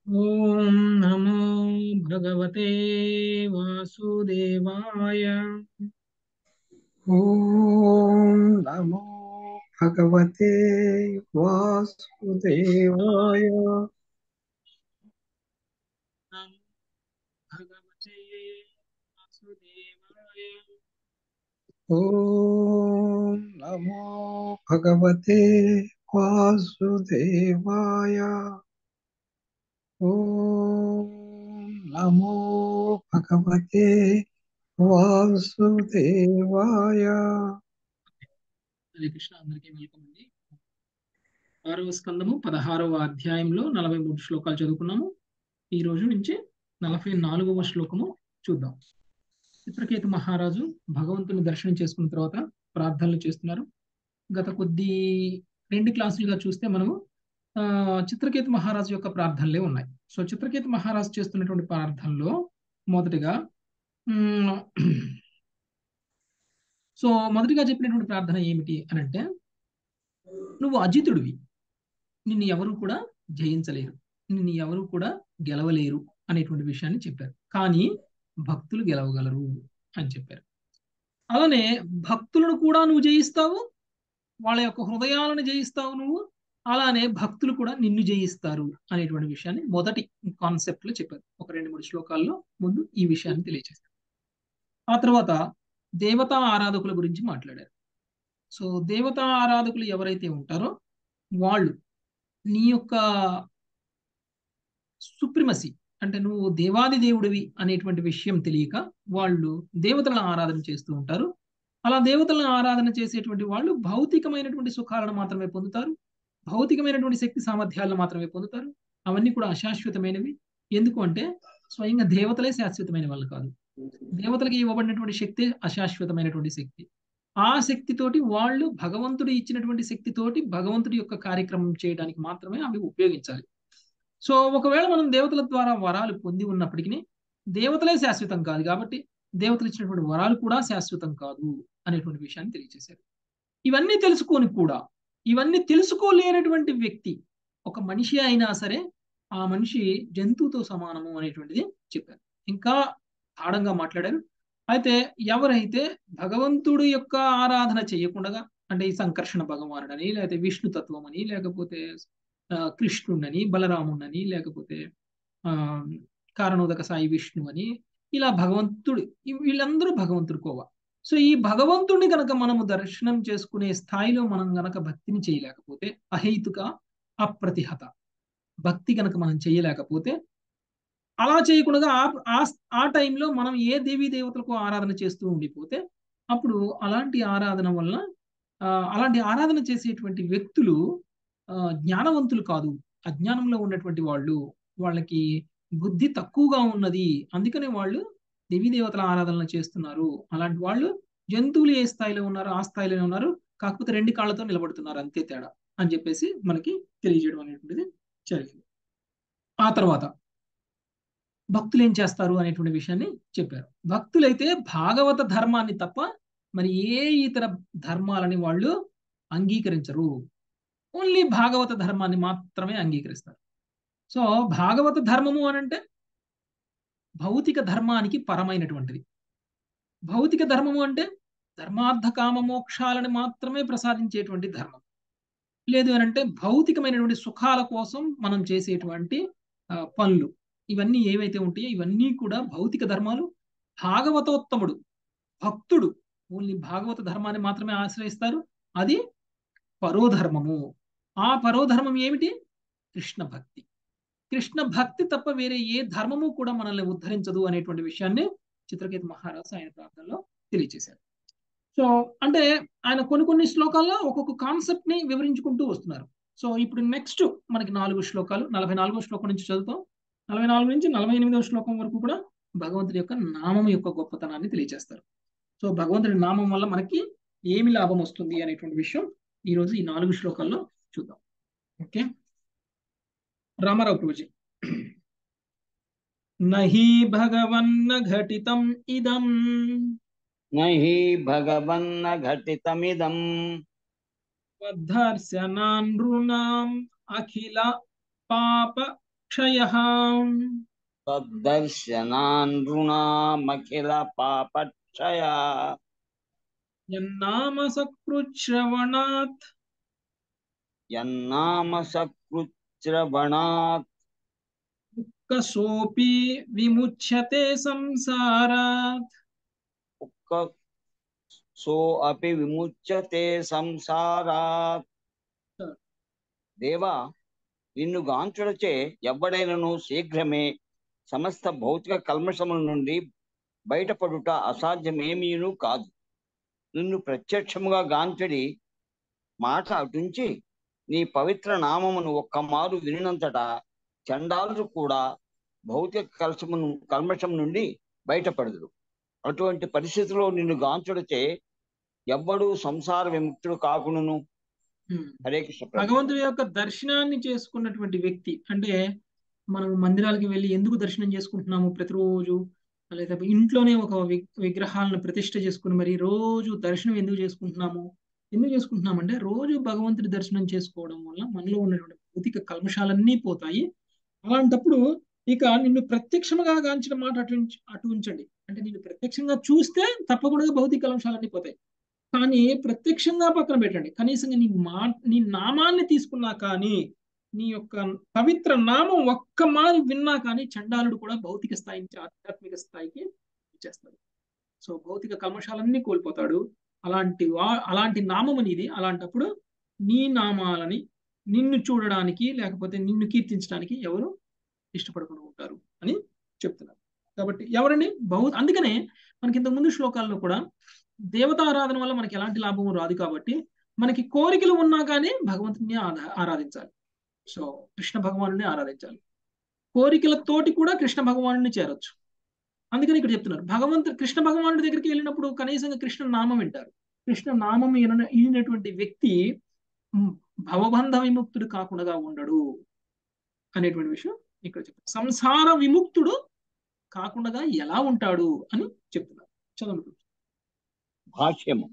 ॐ नमो भगवते वासुदेवाय ॐ नमो भगवते वासुदेवाय नमो भगवते वासुदेवाय ॐ नमो भगवते वासुदेवाय ॐ नमो भगवते వాసుదేవాయ హరే కృష్ణ అందరికీ వెల్కమ్ అండి ఆరవ స్కందము పదహారవ అధ్యాయంలో నలభై మూడు శ్లోకాలు చదువుకున్నాము ఈ రోజు నుంచి నలభై నాలుగవ శ్లోకము చూద్దాం చిత్రకేతు మహారాజు భగవంతుని దర్శనం చేసుకున్న తర్వాత ప్రార్థనలు చేస్తున్నారు గత కొద్ది రెండు క్లాసులుగా చూస్తే మనము ఆ చిత్రకేతు మహారాజు యొక్క ప్రార్థనలే ఉన్నాయి సో చిత్రకేతు మహారాజు చేస్తున్నటువంటి ప్రార్థనలో మొదటిగా మ్మ్, సో మొదటిగా చెప్పినటువంటి ప్రార్థన ఏమిటి అని అంటే నువ్వు అజితుడివి నిన్ను ఎవరు కూడా జయించలేరు నిన్ను ఎవరు కూడా గెలవలేరు అనేటువంటి విషయాన్ని చెప్పారు కానీ భక్తులు గెలవగలరు అని చెప్పారు అలానే భక్తులను కూడా నువ్వు జయిస్తావు వాళ్ళ యొక్క హృదయాలను జయిస్తావు నువ్వు అలానే భక్తులు కూడా నిన్ను జయిస్తారు అనేటువంటి విషయాన్ని మొదటి కాన్సెప్ట్ లో చెప్పారు ఒక రెండు మూడు శ్లోకాల్లో ముందు ఈ విషయాన్ని తెలియజేస్తారు ఆ తర్వాత దేవతా ఆరాధకుల గురించి మాట్లాడారు సో దేవతా ఆరాధకులు ఎవరైతే ఉంటారో వాళ్ళు నీ యొక్క సుప్రిమసి అంటే నువ్వు దేవాది దేవుడివి అనేటువంటి విషయం తెలియక వాళ్ళు దేవతలను ఆరాధన చేస్తూ ఉంటారు అలా దేవతలను ఆరాధన చేసేటువంటి వాళ్ళు భౌతికమైనటువంటి సుఖాలను మాత్రమే పొందుతారు భౌతికమైనటువంటి శక్తి సామర్థ్యాలను మాత్రమే పొందుతారు అవన్నీ కూడా అశాశ్వతమైనవి ఎందుకు అంటే స్వయంగా దేవతలే శాశ్వతమైన వాళ్ళు కాదు దేవతలకి ఇవ్వబడినటువంటి శక్తి అశాశ్వతమైనటువంటి శక్తి ఆ శక్తితోటి వాళ్ళు భగవంతుడు ఇచ్చినటువంటి శక్తితోటి భగవంతుడి యొక్క కార్యక్రమం చేయడానికి మాత్రమే అవి ఉపయోగించాలి సో ఒకవేళ మనం దేవతల ద్వారా వరాలు పొంది ఉన్నప్పటికీ దేవతలే శాశ్వతం కాదు కాబట్టి దేవతలు ఇచ్చినటువంటి వరాలు కూడా శాశ్వతం కాదు అనేటువంటి విషయాన్ని తెలియజేశారు ఇవన్నీ తెలుసుకొని కూడా ఇవన్నీ తెలుసుకోలేనటువంటి వ్యక్తి ఒక మనిషి అయినా సరే ఆ మనిషి జంతువుతో సమానము అనేటువంటిది చెప్పారు ఇంకా గాఢంగా మాట్లాడారు అయితే ఎవరైతే భగవంతుడు యొక్క ఆరాధన చేయకుండా అంటే ఈ సంకర్షణ భగవానుడని లేకపోతే విష్ణు తత్వం అని లేకపోతే ఆ, కృష్ణుడని బలరాముడని లేకపోతే ఆ కారణోదక సాయి విష్ణు అని ఇలా భగవంతుడు ఈ- వీళ్ళందరూ భగవంతుడు కోవ సో ఈ భగవంతుడిని కనుక మనము దర్శనం చేసుకునే స్థాయిలో మనం గనక భక్తిని చేయలేకపోతే అహైతుక అప్రతిహత భక్తి కనుక మనం చేయలేకపోతే అలా చేయకుండా ఆ ఆ ఆ టైంలో మనం ఏ దేవీ దేవతలకు ఆరాధన చేస్తూ ఉండిపోతే అప్పుడు అలాంటి ఆరాధన వల్ల ఆ, అలాంటి ఆరాధన చేసేటువంటి వ్యక్తులు ఆ, జ్ఞానవంతులు కాదు అజ్ఞానంలో ఉన్నటువంటి వాళ్ళు వాళ్ళకి బుద్ధి తక్కువగా ఉన్నది అందుకనే వాళ్ళు దేవీ దేవతల ఆరాధనలు చేస్తున్నారు అలాంటి వాళ్ళు జంతువులు ఏ స్థాయిలో ఉన్నారో ఆ స్థాయిలోనే ఉన్నారు కాకపోతే రెండు కాళ్ళతో నిలబడుతున్నారు అంతే తేడా అని చెప్పేసి మనకి తెలియజేయడం అనేటువంటిది జరిగింది ఆ తర్వాత భక్తులు ఏం చేస్తారు అనేటువంటి విషయాన్ని చెప్పారు భక్తులైతే భాగవత ధర్మాన్ని తప్ప మరి ఏ ఇతర ధర్మాలని వాళ్ళు అంగీకరించరు ఓన్లీ భాగవత ధర్మాన్ని మాత్రమే అంగీకరిస్తారు సో భాగవత ధర్మము అని అంటే భౌతిక ధర్మానికి పరమైనటువంటిది భౌతిక ధర్మము అంటే ధర్మార్థ కామ మోక్షాలను మాత్రమే ప్రసాదించేటువంటి ధర్మం లేదు అని అంటే భౌతికమైనటువంటి సుఖాల కోసం మనం చేసేటువంటి ఆ, పనులు ఇవన్నీ ఏవైతే ఉంటాయో ఇవన్నీ కూడా భౌతిక ధర్మాలు భాగవతోత్తముడు భక్తుడు ఓన్లీ భాగవత ధర్మాన్ని మాత్రమే ఆశ్రయిస్తారు అది పరోధర్మము ఆ పరోధర్మం ఏమిటి కృష్ణ భక్తి కృష్ణ భక్తి తప్ప వేరే ఏ ధర్మము కూడా మనల్ని ఉద్ధరించదు అనేటువంటి విషయాన్ని చిత్రకేతు మహారాజు ఆయన ప్రార్థనలో తెలియజేశారు సో అంటే ఆయన కొన్ని కొన్ని శ్లోకాల్లో ఒక్కొక్క కాన్సెప్ట్ ని వివరించుకుంటూ వస్తున్నారు సో ఇప్పుడు నెక్స్ట్ మనకి నాలుగు శ్లోకాలు నలభై నాలుగో శ్లోకం నుంచి చదువుతాం నలభై నాలుగు నుంచి నలభై ఎనిమిదవ శ్లోకం వరకు కూడా భగవంతుడి యొక్క నామం యొక్క గొప్పతనాన్ని తెలియజేస్తారు సో భగవంతుడి నామం వల్ల మనకి ఏమి లాభం వస్తుంది అనేటువంటి విషయం ఈ రోజు ఈ నాలుగు శ్లోకాల్లో చూద్దాం ఓకే రామారావు ప్రభుజీ నహి భగవన్న ఘటితం ఇదం न हि भगवन्न घटितमिदम् వద్ధర్శనాన్ నృణాం అఖిల పాప క్షయ తద్దర్శనాన్ నృణామఖిల పాపక్షయ యన్నామ సకృశ్రవణాత్ యన్నామ సకృచ్రవణాత్ కసోపి విముచ్యతే సంసారాత్ ఒక్క సో అపి విముచ్యతే సంసారాత్ దేవా నిన్ను గాంచుడచే ఎవ్వడైనను శీఘ్రమే సమస్త భౌతిక కల్మషముల నుండి బయటపడుట అసాధ్యమేమీను కాదు నిన్ను ప్రత్యక్షముగా గాంచడి మాట అటుంచి నీ పవిత్ర నామమును ఒక్క మారు వినినంతటా చండాలుడు కూడా భౌతిక కల్షమును కల్మషం నుండి బయటపడదురు అటువంటి పరిస్థితిలో నిన్ను గాంచుడచే ఎవ్వడు సంసార విముక్తుడు కాకును హ్మ్. హరే కృష్ణ ప్రభు. భగవంతుడి యొక్క దర్శనాన్ని చేసుకున్నటువంటి వ్యక్తి అంటే మనం మందిరాలకి వెళ్ళి ఎందుకు దర్శనం చేసుకుంటున్నాము ప్రతిరోజు లేదా ఇంట్లోనే ఒక వి- విగ్రహాలను ప్రతిష్ఠ చేసుకుని మరి రోజు దర్శనం ఎందుకు చేసుకుంటున్నాము ఎందుకు చేసుకుంటున్నాం అంటే రోజు భగవంతుడి దర్శనం చేసుకోవడం వల్ల మనలో ఉన్నటువంటి భౌతిక కల్మషాలన్నీ పోతాయి అలాంటప్పుడు ఇక నిన్ను ప్రత్యక్షంగా గాంచిన మాట అటు ఉంచ- అటు ఉంచండి అంటే నిన్ను ప్రత్యక్షంగా చూస్తే తప్పకుండా భౌతిక కల్మషాలన్నీ పోతాయి కానీ ప్రత్యక్షంగా పక్కన పెట్టండి కనీసంగా నీ మా నీ నామాన్ని తీసుకున్నా కానీ నీ యొక్క పవిత్ర నామం ఒక్క మారు విన్నా కానీ చండాలుడు కూడా భౌతిక స్థాయి నుంచి ఆధ్యాత్మిక స్థాయికి వచ్చేస్తాడు సో భౌతిక కల్మషాలన్నీ కోల్పోతాడు అలాంటి వా- అలాంటి నామం అనేది అలాంటప్పుడు నీ నామాలని నిన్ను చూడడానికి లేకపోతే నిన్ను కీర్తించడానికి ఎవరు ఇష్టపడకుండా ఉంటారు అని చెప్తున్నారు కాబట్టి ఎవరండి బహు అందుకనే మనకి ఇంతకు ముందు శ్లోకాల్లో కూడా దేవతారాధన వల్ల మనకి ఎలాంటి లాభము రాదు కాబట్టి మనకి కోరికలు ఉన్నా కానీ భగవంతుని ఆరా- ఆరాధించాలి సో కృష్ణ భగవానుని ఆరాధించాలి కోరికలతోటి కూడా కృష్ణ భగవానుని చేరొచ్చు అందుకని ఇక్కడ చెప్తున్నారు భగవంతు కృష్ణ భగవానుడి దగ్గరికి వెళ్ళినప్పుడు కనీసంగా కృష్ణ నామం వింటారు కృష్ణ నామం ఈయన- ఈయనటువంటి వ్యక్తి మ్, భవబంధ విముక్తుడు కాకుండా ఉండడు అనేటువంటి విషయం ఇక్కడ చెప్తారు సంసార విముక్తుడు కాకుండా ఎలా ఉంటాడు అని చెప్తున్నారు చదవండి భాష్యము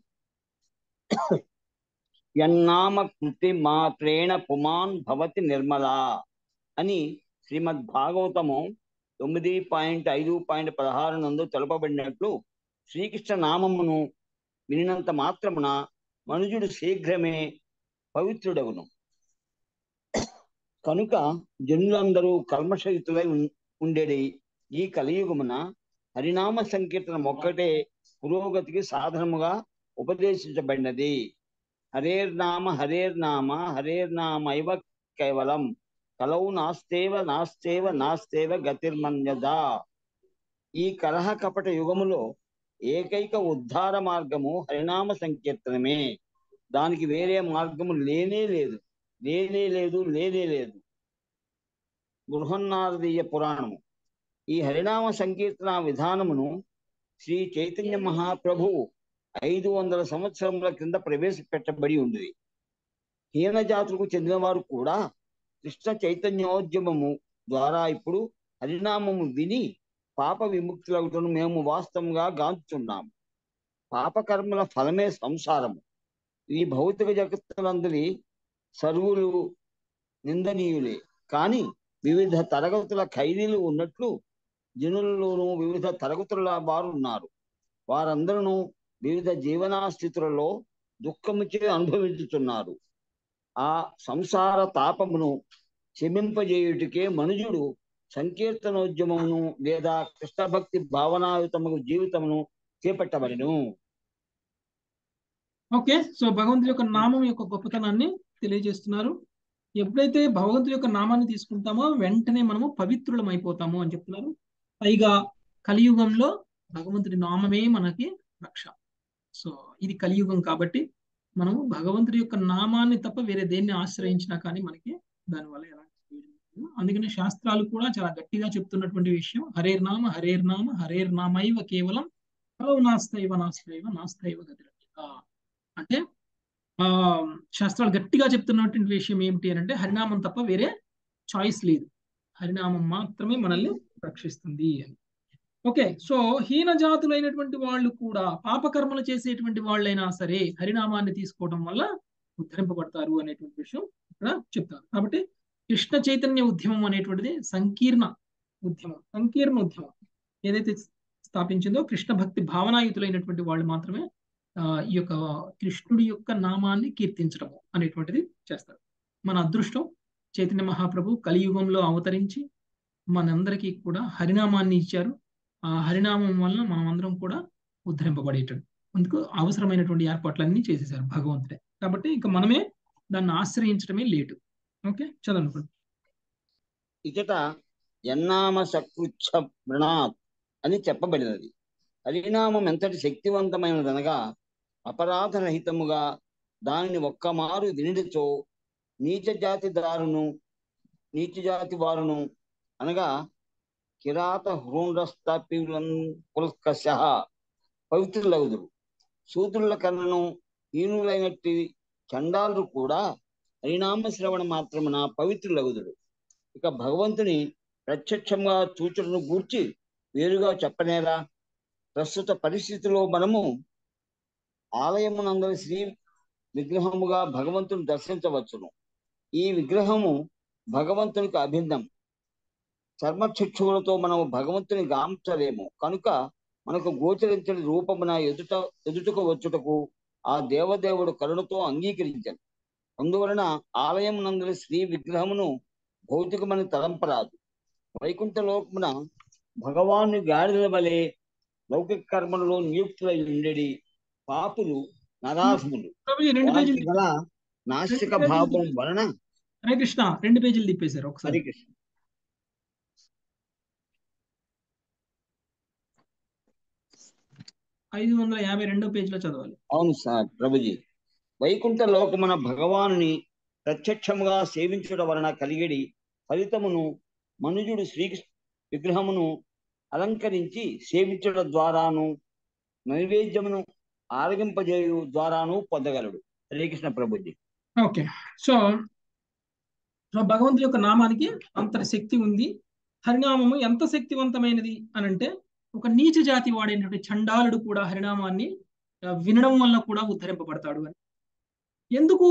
యన్నామ కృతి మాత్రేణ పుమాన్ భవతి నిర్మలా అని శ్రీమద్ భాగవతము తొమ్మిది పాయింట్ ఐదు పాయింట్ పదహారు నందు తెలుపబడినట్లు శ్రీకృష్ణ నామమును వినినంత మాత్రమున మనుజుడు శీఘ్రమే పవిత్రుడగును కనుక జనులందరూ కల్మషయుతులై ఉన్- ఉండేది ఈ కలియుగమున హరినామ సంకీర్తనం ఒక్కటే పురోగతికి సాధనముగా ఉపదేశించబడినది హరేర్నామ హరేర్నామ హరేర్నామైవ కేవలం కలవు నాస్తేవ నాస్తేవ నాస్తేవ గతిర్మన్యదా ఈ కలహ కపట యుగములో ఏకైక ఉద్ధార మార్గము హరినామ సంకీర్తనమే దానికి వేరే మార్గము లేనే లేదు లేనే లేదు లేనే లేదు బృహన్నారదీయ పురాణము ఈ హరినామ సంకీర్తన విధానమును శ్రీ చైతన్య మహాప్రభువు ఐదు వందల సంవత్సరముల క్రింద ప్రవేశపెట్టబడి ఉంది హీన జాతులకు చెందినవారు కూడా కృష్ణ చైతన్యోద్యమము ద్వారా ఇప్పుడు హరినామము విని పాప విముక్తులవుటను మేము వాస్తవంగా గాంచుతున్నాము పాపకర్మల ఫలమే సంసారము ఈ భౌతిక జగత్తులందరి సర్వులు నిందనీయులే కానీ వివిధ తరగతుల ఖైదీలు ఉన్నట్లు జనులలోనూ వివిధ తరగతుల వారు ఉన్నారు వారందరూ వివిధ జీవనా స్థితులలో దుఃఖముచే అనుభవించుతున్నారు ఆ సంసార తాపమును శమింపజేయుటికే మనుజుడు సంకీర్తనోద్యమమును లేదా కృష్ణ భక్తి భావనాయుతము జీవితమును చేపట్టబడిను ఓకే సో భగవంతుడి యొక్క నామం యొక్క గొప్పతనాన్ని తెలియజేస్తున్నారు ఎప్పుడైతే భగవంతుడి యొక్క నామాన్ని తీసుకుంటామో వెంటనే మనము పవిత్రులం అయిపోతాము అని చెప్తున్నారు పైగా కలియుగంలో భగవంతుడి నామమే మనకి రక్ష సో ఇది కలియుగం కాబట్టి మనము భగవంతుడి యొక్క నామాన్ని తప్ప వేరే దేన్ని ఆశ్రయించినా కానీ మనకి దానివల్ల ఎలాంటి ప్రయోజనం లేదు. అందుకనే శాస్త్రాలు కూడా చాలా గట్టిగా చెప్తున్నటువంటి విషయం హరేర్నామ హరేర్నామ హరేర్నామైవ కేవలం కలవు నాస్తైవ నాస్తైవ నాస్తైవ గతిరక్షిత అంటే ఆ శాస్త్రాలు గట్టిగా చెప్తున్నటువంటి విషయం ఏమిటి అని అంటే హరినామం తప్ప వేరే చాయిస్ లేదు హరినామం మాత్రమే మనల్ని రక్షిస్తుంది అని ఓకే సో హీన జాతులైనటువంటి వాళ్ళు కూడా పాపకర్మలు చేసేటువంటి వాళ్ళైనా సరే హరినామాన్ని తీసుకోవడం వల్ల ఉద్ధరింపబడతారు అనేటువంటి విషయం ఇక్కడ చెప్తారు కాబట్టి కృష్ణ చైతన్య ఉద్యమం అనేటువంటిది సంకీర్ణ ఉద్యమం సంకీర్ణ ఉద్యమం ఏదైతే స్థాపించిందో కృష్ణ భక్తి భావనాయుతులైనటువంటి వాళ్ళు మాత్రమే ఆ, ఈ యొక్క కృష్ణుడి యొక్క నామాన్ని కీర్తించడము అనేటువంటిది చేస్తారు మన అదృష్టం చైతన్య మహాప్రభు కలియుగంలో అవతరించి మనందరికీ కూడా హరినామాన్ని ఇచ్చారు ఆ హరినామం వలన మనం అందరం కూడా ఉద్ధరింపబడేటట్టు అందుకు అవసరమైనటువంటి ఏర్పాట్లన్నీ చేసేసారు భగవంతుడే కాబట్టి ఇంకా మనమే దాన్ని ఆశ్రయించడమే లేటు ఓకే చదవండి ఇచట యన్నామ సకృచ్ఛ వృణాత్ అని చెప్పబడినది హరినామం ఎంతటి శక్తివంతమైనదనగా అపరాధరహితముగా దానిని ఒక్కమారు వినిడితో నీచ జాతి దారును నీచ జాతి వారును అనగా కిరాత హృండస్థాపికశ పవిత్రులగుదురు శూద్రుల కన్నను హీనులైనట్టి చండాలు కూడా హరినామ శ్రవణ మాత్రమున పవిత్రులగుదురు ఇక భగవంతుని ప్రత్యక్షంగా చూచుటను గూర్చి వేరుగా చెప్పనేరా ప్రస్తుత పరిస్థితిలో మనము ఆలయమునందరి శ్రీ విగ్రహముగా భగవంతుని దర్శించవచ్చును ఈ విగ్రహము భగవంతునికి అభిన్నం చర్మచక్షువులతో మనము భగవంతుని గాంచలేము కనుక మనకు గోచరించని రూపమున ఎదుట ఎదుటకు వచ్చుటకు ఆ దేవదేవుడు కరుణతో అంగీకరించాను అందువలన ఆలయం నందరి శ్రీ విగ్రహమును భౌతికమని తలంపరాదు వైకుంఠ లోకమున భగవాను గాడిదల వలె లౌకిక కర్మలలో నియుక్తులై ఉండేది పాపులు నరాధములు ప్రభుజీ రెండు వారికి పేజీలు గల నాస్తిక భావం వలన హరే కృష్ణ రెండు పేజీలు తిప్పేశారు ఒకసారి హరికృష్ణ ఐదు వందల యాభై రెండో పేజీలో చదవాలి అవును సార్ ప్రభుజీ వైకుంఠ లోకమున భగవానుని ప్రత్యక్షముగా సేవించడం వలన కలిగడి ఫలితమును మనుజుడు శ్రీకృష్ణ విగ్రహమును అలంకరించి సేవించడం ద్వారాను నైవేద్యమును ఆరగింపజేయు ద్వారాను పొందగలడు శ్రీకృష్ణ ప్రభుజీ ఓకే సో సో భగవంతుడి యొక్క నామానికి అంతటి శక్తి ఉంది హరినామము ఎంత శక్తివంతమైనది అని అంటే ఒక నీచ జాతి వాడైనటువంటి చండాలుడు కూడా హరినామాన్ని ఆ, వినడం వల్ల కూడా ఉద్ధరింపబడతాడు అని ఎందుకు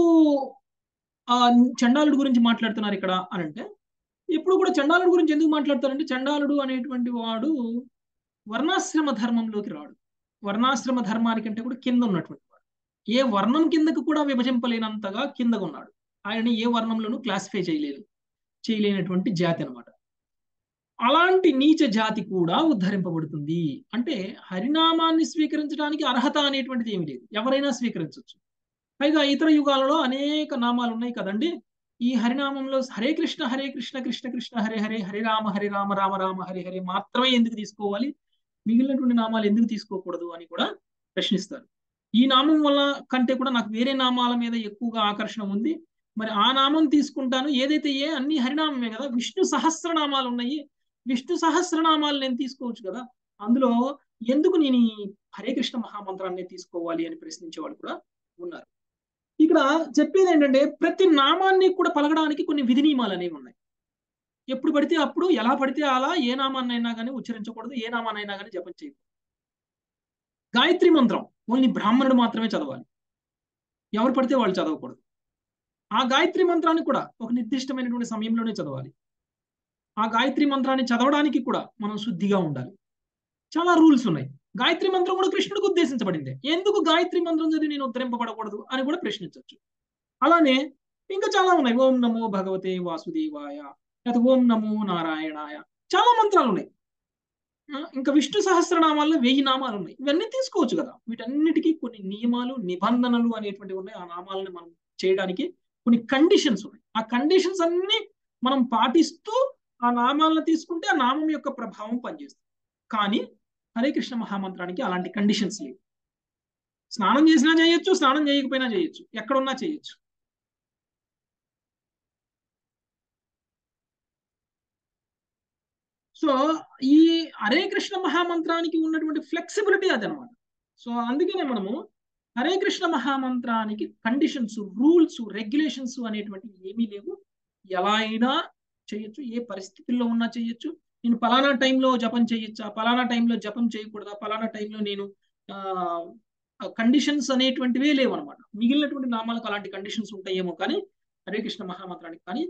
ఆ చండాలుడు గురించి మాట్లాడుతున్నారు ఇక్కడ అని అంటే ఇప్పుడు కూడా చండాలుడు గురించి ఎందుకు మాట్లాడతారంటే చండాలుడు అనేటువంటి వాడు వర్ణాశ్రమ ధర్మంలోకి రాడు వర్ణాశ్రమ ధర్మానికంటే కూడా కింద ఉన్నటువంటి వాడు ఏ వర్ణం కిందకు కూడా విభజింపలేనంతగా కిందకు ఉన్నాడు ఆయన ఏ వర్ణంలోనూ క్లాసిఫై చేయలేదు చేయలేనటువంటి జాతి అన్నమాట అలాంటి నీచ జాతి కూడా ఉద్ధరింపబడుతుంది అంటే హరినామాన్ని స్వీకరించడానికి అర్హత అనేటువంటిది ఏమి లేదు ఎవరైనా స్వీకరించవచ్చు పైగా ఇతర యుగాలలో అనేక నామాలు ఉన్నాయి కదండి ఈ హరినామంలో హరే కృష్ణ హరే కృష్ణ కృష్ణ కృష్ణ హరే హరే హరే రామ హరే రామ రామ రామ హరే హరే మాత్రమే ఎందుకు తీసుకోవాలి మిగిలినటువంటి నామాలు ఎందుకు తీసుకోకూడదు అని కూడా ప్రశ్నిస్తారు ఈ నామం వల్ల కంటే కూడా నాకు వేరే నామాల మీద ఎక్కువగా ఆకర్షణ ఉంది మరి ఆ నామం తీసుకుంటాను ఏదైతే ఏ అన్ని హరినామమే కదా విష్ణు సహస్రనామాలు ఉన్నాయి విష్ణు సహస్రనామాలు నేను తీసుకోవచ్చు కదా అందులో ఎందుకు నేను ఈ హరే కృష్ణ మహామంత్రాన్ని తీసుకోవాలి అని ప్రశ్నించే వాళ్ళు కూడా ఉన్నారు ఇక్కడ చెప్పేది ఏంటంటే ప్రతి నామాన్ని కూడా పలకడానికి కొన్ని విధి నియమాలు అనేవి ఉన్నాయి ఎప్పుడు పడితే అప్పుడు ఎలా పడితే అలా ఏ నామాన్నైనా కానీ ఉచ్చరించకూడదు ఏ నామాన్నైనా కానీ జపం చేయకూడదు గాయత్రి మంత్రం ఓన్లీ బ్రాహ్మణుడు మాత్రమే చదవాలి ఎవరు పడితే వాళ్ళు చదవకూడదు ఆ గాయత్రి మంత్రాన్ని కూడా ఒక నిర్దిష్టమైనటువంటి సమయంలోనే చదవాలి ఆ గాయత్రి మంత్రాన్ని చదవడానికి కూడా మనం శుద్ధిగా ఉండాలి చాలా రూల్స్ ఉన్నాయి గాయత్రి మంత్రం కూడా కృష్ణుడికి ఉద్దేశించబడింది ఎందుకు గాయత్రి మంత్రం చదివి నేను ఉద్ధరింపబడకూడదు అని కూడా ప్రశ్నించవచ్చు అలానే ఇంకా చాలా ఉన్నాయి ఓం నమో భగవతే వాసుదేవాయ లేదా ఓం నమో నారాయణాయ చాలా మంత్రాలు ఉన్నాయి ఆ, ఇంకా విష్ణు సహస్రనామాల్లో వెయ్యి నామాలు ఉన్నాయి ఇవన్నీ తీసుకోవచ్చు కదా వీటన్నిటికీ కొన్ని నియమాలు నిబంధనలు అనేటువంటివి ఉన్నాయి ఆ నామాలను మనం చేయడానికి కొన్ని కండిషన్స్ ఉన్నాయి ఆ కండిషన్స్ అన్ని మనం పాటిస్తూ ఆ నామాలను తీసుకుంటే ఆ నామం యొక్క ప్రభావం పనిచేస్తుంది కానీ హరే కృష్ణ మహామంత్రానికి అలాంటి కండిషన్స్ లేవు స్నానం చేసినా చేయొచ్చు స్నానం చేయకపోయినా చేయొచ్చు ఎక్కడున్నా చేయొచ్చు సో ఈ హరే కృష్ణ మహామంత్రానికి ఉన్నటువంటి ఫ్లెక్సిబిలిటీ అదనమాట సో అందుకనే మనము హరే కృష్ణ మహామంత్రానికి కండిషన్స్ రూల్స్ రెగ్యులేషన్స్ అనేటువంటి ఏమీ లేవు ఎలా అయినా చేయొచ్చు ఏ పరిస్థితుల్లో ఉన్నా చేయొచ్చు నేను పలానా టైంలో జపం చేయొచ్చా పలానా టైంలో జపం చేయకూడదా పలానా టైంలో నేను కండిషన్స్ అనేటువంటివే లేవు అనమాట మిగిలినటువంటి నామాలకు అలాంటి కండిషన్స్ ఉంటాయేమో కానీ హరే కృష్ణ మహామంత్రానికి కానీ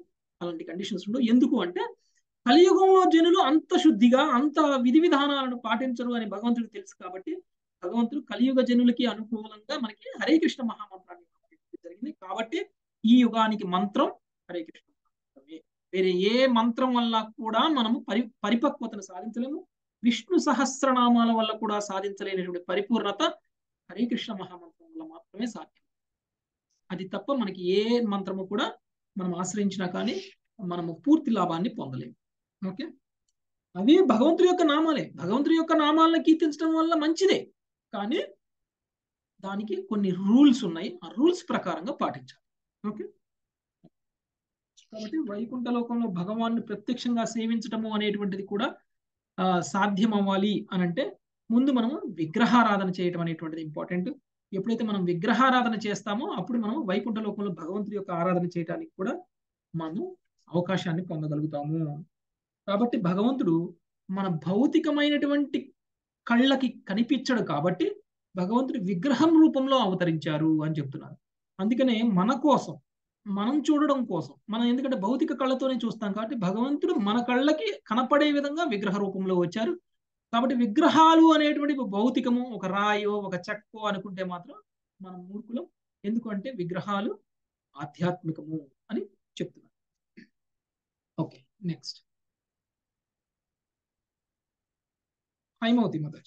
అలాంటి కండిషన్స్ ఉండవు ఎందుకు అంటే కలియుగంలో జనులు అంత శుద్ధిగా అంత విధి విధానాలను పాటించరు అని భగవంతుడికి తెలుసు కాబట్టి భగవంతుడు కలియుగ జనులకి అనుకూలంగా మనకి హరే కృష్ణ మహామంత్రాన్ని పంపించడం జరిగింది కాబట్టి ఈ యుగానికి మంత్రం హరే కృష్ణ మంత్రమే వేరే ఏ మంత్రం వల్ల కూడా మనము పరి పరిపక్వతను సాధించలేము విష్ణు సహస్రనామాల వల్ల కూడా సాధించలేనటువంటి పరిపూర్ణత హరే కృష్ణ మహామంత్రం వల్ల మాత్రమే సాధ్యం అది తప్ప మనకి ఏ మంత్రము కూడా మనం ఆశ్రయించినా కానీ మనము పూర్తి లాభాన్ని పొందలేము ఓకే అవి భగవంతుడి యొక్క నామాలే భగవంతుడి యొక్క నామాలను కీర్తించడం వల్ల మంచిదే కానీ దానికి కొన్ని రూల్స్ ఉన్నాయి ఆ రూల్స్ ప్రకారంగా పాటించాలి ఓకే కాబట్టి వైకుంఠ లోకంలో భగవాన్ని ప్రత్యక్షంగా సేవించటము అనేటువంటిది కూడా ఆ, సాధ్యం అవ్వాలి అని అంటే ముందు మనము విగ్రహారాధన చేయటం అనేటువంటిది ఇంపార్టెంట్ ఎప్పుడైతే మనం విగ్రహారాధన చేస్తామో అప్పుడు మనం వైకుంఠ లోకంలో భగవంతుడి యొక్క ఆరాధన చేయడానికి కూడా మనము అవకాశాన్ని పొందగలుగుతాము కాబట్టి భగవంతుడు మన భౌతికమైనటువంటి కళ్ళకి కనిపించడు కాబట్టి భగవంతుడు విగ్రహం రూపంలో అవతరించారు అని చెప్తున్నారు అందుకనే మన కోసం మనం చూడడం కోసం మనం ఎందుకంటే భౌతిక కళ్ళతోనే చూస్తాం కాబట్టి భగవంతుడు మన కళ్ళకి కనపడే విధంగా విగ్రహ రూపంలో వచ్చారు కాబట్టి విగ్రహాలు అనేటువంటి భౌతికము ఒక రాయో ఒక చెక్కో అనుకుంటే మాత్రం మనం మూర్ఖులం ఎందుకంటే విగ్రహాలు ఆధ్యాత్మికము అని చెప్తున్నారు okay next Haimavati mother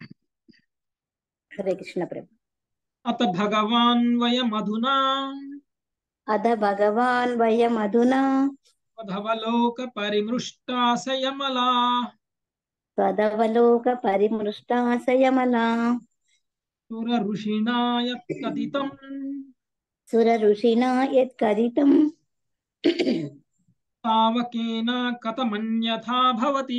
Hare Krishna ప్రభు అత భగవాన్ వయమధునా అధ భగవాన్ వయమధునా పధవలోక పరిమృష్టాశయమలా పదవలోక పరిమృష్టాశయమలా సుర ఋషిణాయ కథితం సుర ఋషినా యత్ కథితం తావకేన కథమన్యథా భవతి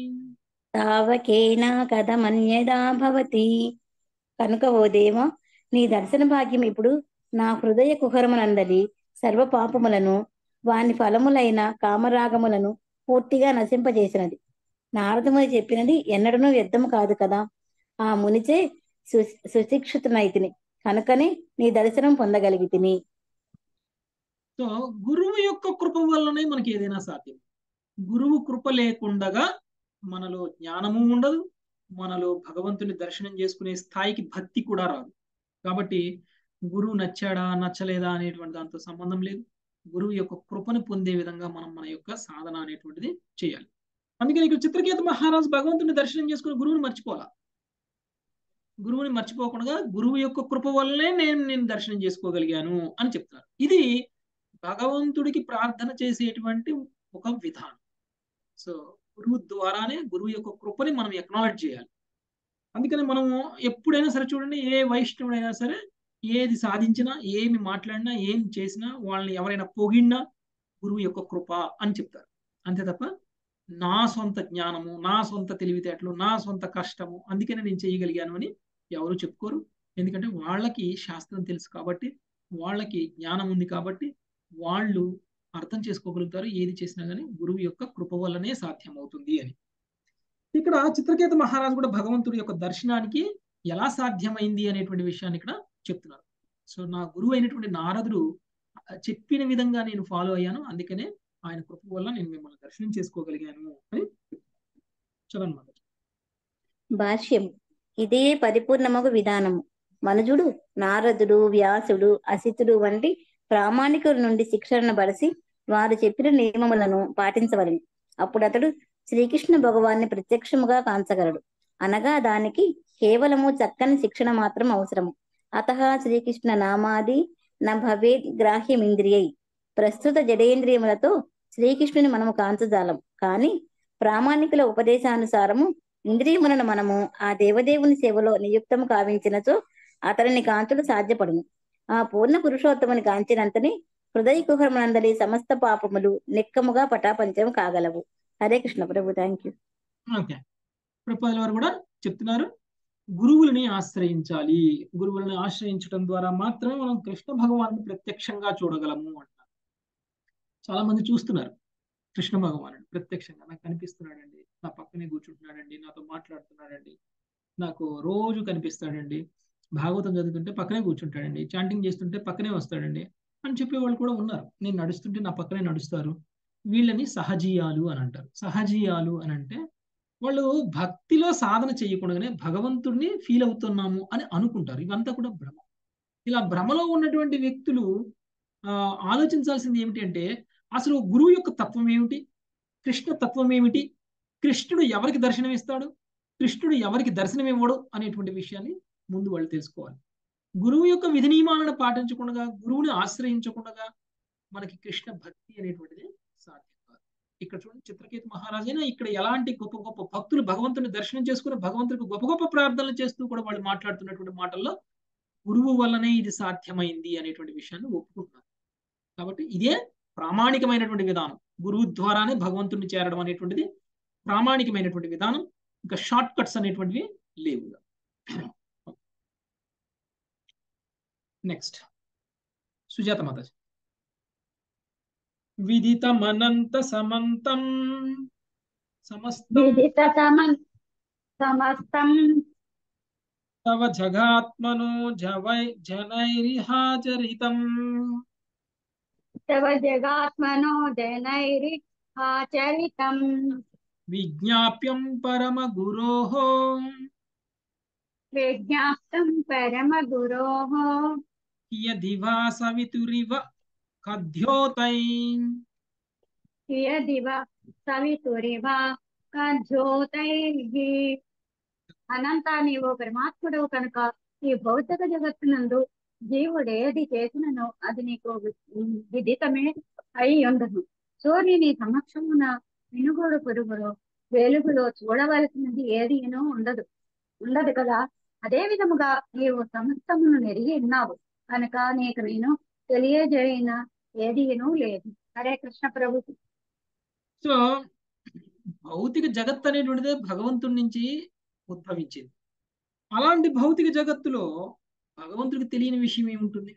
తావకేన కథమన్యదా భవతి కనుక ఓ దేవ నీ దర్శన భాగ్యం ఇప్పుడు నా హృదయ కుహరమునందలి సర్వ పాపములను వాని ఫలములైన కామరాగములను పూర్తిగా నశింపజేసినది నారదముని చెప్పినది ఎన్నడనూ వ్యర్థము కాదు కదా ఆ మునిచే సు సుశిక్షితునైతిని కనుకనే నీ దర్శనం పొందగలిగితిని సో గురువు యొక్క కృప వల్లనే మనకి ఏదైనా సాధ్యం గురువు కృప లేకుండగా మనలో జ్ఞానము ఉండదు మనలో భగవంతుని దర్శనం చేసుకునే స్థాయికి భక్తి కూడా రాదు కాబట్టి గురువు నచ్చాడా నచ్చలేదా అనేటువంటి దాంతో సంబంధం లేదు గురువు యొక్క కృపను పొందే విధంగా మనం మన యొక్క సాధన అనేటువంటిది చేయాలి అందుకని ఇక్కడ చిత్రకేత మహారాజు భగవంతుని దర్శనం చేసుకుని గురువుని మర్చిపోవాలా గురువుని మర్చిపోకుండా గురువు యొక్క కృప వల్లనే నేను నేను దర్శనం చేసుకోగలిగాను అని చెప్తున్నారు ఇది భగవంతుడికి ప్రార్థన చేసేటువంటి ఒక విధానం సో గురువు ద్వారానే గురువు యొక్క కృపని మనం ఎక్నాలెడ్జ్ చేయాలి అందుకని మనము ఎప్పుడైనా సరే చూడండి ఏ వైష్ణవుడైనా సరే ఏది సాధించినా ఏమి మాట్లాడినా ఏం చేసినా వాళ్ళని ఎవరైనా పొగిడినా గురువు యొక్క కృప అని చెప్తారు అంతే తప్ప నా సొంత జ్ఞానము నా సొంత తెలివితేటలు నా సొంత కష్టము అందుకనే నేను చేయగలిగాను అని ఎవరు చెప్పుకోరు ఎందుకంటే వాళ్ళకి శాస్త్రం తెలుసు కాబట్టి వాళ్ళకి జ్ఞానం ఉంది కాబట్టి వాళ్ళు అర్థం చేసుకోగలుగుతారు ఏది చేసినా కానీ గురువు యొక్క కృప వల్లనే సాధ్యం అవుతుంది అని ఇక్కడ చిత్రకేత మహారాజు కూడా భగవంతుడి యొక్క దర్శనానికి ఎలా సాధ్యమైంది అనేటువంటి విషయాన్ని ఇక్కడ చెప్తున్నారు సో నా గురువు అయినటువంటి నారదుడు చెప్పిన విధంగా నేను ఫాలో అయ్యాను అందుకనే ఆయన కృప వల్ల నేను మిమ్మల్ని దర్శనం చేసుకోగలిగాను అని చదవనమాట భాష్యం ఇదే పరిపూర్ణమగు విధానము మనుజుడు నారదుడు వ్యాసుడు అసితుడు వంటి ప్రామాణికుల నుండి శిక్షణ బడిసి వారు చెప్పిన నియమములను పాటించవలను అప్పుడు అతడు శ్రీకృష్ణ భగవాన్ని ప్రత్యక్షముగా కాంచగలడు అనగా దానికి కేవలము చక్కని శిక్షణ మాత్రం అవసరము అత శ్రీకృష్ణ నామాది న భవేద్ గ్రాహ్యమింద్రియై ప్రస్తుత జడేంద్రియములతో శ్రీకృష్ణుని మనము కాంచజాలం కాని ప్రామాణికుల ఉపదేశానుసారము ఇంద్రియములను మనము ఆ దేవదేవుని సేవలో నియుక్తము కావించినచో అతనిని కాంతులు సాధ్యపడును ఆ పూర్ణ పురుషోత్తముని కాంచినంతని హృదయ కుహరమునందలి సమస్త పాపములు నిక్కముగా పటాపంచం కాగలవు హరే కృష్ణ ప్రభు థ్యాంక్ యూ ఓకే ప్రభుపాదుల వారు కూడా చెప్తున్నారు గురువులని ఆశ్రయించాలి గురువులను ఆశ్రయించడం ద్వారా మాత్రమే మనం కృష్ణ భగవాను ప్రత్యక్షంగా చూడగలము అంటారు చాలా మంది చూస్తున్నారు కృష్ణ భగవానుడు ప్రత్యక్షంగా నాకు కనిపిస్తున్నాడండి నా పక్కనే కూర్చుంటున్నాడండి నాతో మాట్లాడుతున్నాడండి నాకు రోజు కనిపిస్తాడండి భాగవతం చదువుతుంటే పక్కనే కూర్చుంటాడండి చాంటింగ్ చేస్తుంటే పక్కనే వస్తాడండి అని చెప్పే వాళ్ళు కూడా ఉన్నారు నేను నడుస్తుంటే నా పక్కనే నడుస్తారు వీళ్ళని సహజీయాలు అని అంటారు సహజీయాలు అని అంటే వాళ్ళు భక్తిలో సాధన చేయకుండానే భగవంతుడిని ఫీల్ అవుతున్నాము అని అనుకుంటారు ఇవంతా కూడా భ్రమ ఇలా భ్రమలో ఉన్నటువంటి వ్యక్తులు ఆ, ఆలోచించాల్సింది ఏమిటి అంటే అసలు గురువు యొక్క తత్వం ఏమిటి కృష్ణ తత్వం ఏమిటి కృష్ణుడు ఎవరికి దర్శనం ఇస్తాడు కృష్ణుడు ఎవరికి దర్శనం ఇవ్వడు అనేటువంటి విషయాన్ని ముందు వాళ్ళు తెలుసుకోవాలి గురువు యొక్క విధి నియమాలను పాటించకుండా గురువుని ఆశ్రయించకుండా మనకి కృష్ణ భక్తి అనేటువంటిది సాధ్యం కాదు ఇక్కడ చూడండి చిత్రకేతు మహారాజైనా ఇక్కడ ఎలాంటి గొప్ప గొప్ప భక్తులు భగవంతుని దర్శనం చేసుకుని భగవంతుడికి గొప్ప గొప్ప ప్రార్థనలు చేస్తూ కూడా వాళ్ళు మాట్లాడుతున్నటువంటి మాటల్లో గురువు వల్లనే ఇది సాధ్యమైంది అనేటువంటి విషయాన్ని ఒప్పుకుంటున్నారు కాబట్టి ఇదే ప్రామాణికమైనటువంటి విధానం గురువు ద్వారానే భగవంతుడిని చేరడం అనేటువంటిది ప్రామాణికమైనటువంటి విధానం ఇంకా షార్ట్ కట్స్ అనేటువంటివి లేవు నెక్స్ట్ సుజాత మాతాజీ విదితమనంత సమంతం సమస్తం విదిత సమం సమస్తం తవ జగాత్మనో జవై జనైరిహాచరితం తవ జగాత్మనో జనైరి ఆచరితం విజ్ఞాప్యం పరమ గురోః విజ్ఞాప్తం పరమ గురోః యదివా సవితురివ కథ్యోతై యదివ సవితురివ కజ్యోతైః అనంత నీవు పరమాత్ముడు కనుక ఈ భౌతిక జగత్తునందు జీవుడు ఏది చేసినను అది నీకు వి- విదితమే అయి ఉండదు సూర్యుని సమక్షమున మినుగుడు పురుగుడు వెలుగులో చూడవలసినది ఏదినూ ఉండదు ఉండదు కదా అదే విధముగా నీవు సమస్తమును నెరిగి ఉన్నావు కనుక నీకు నేను తెలియజేయన ఏదినూ లేదు హరే కృష్ణ ప్రభు సో భౌతిక జగత్ అనేటువంటిదే భగవంతుడి నుంచి ఉద్భవించింది అలాంటి భౌతిక జగత్తులో భగవంతుడికి తెలియని విషయం ఏముంటుంది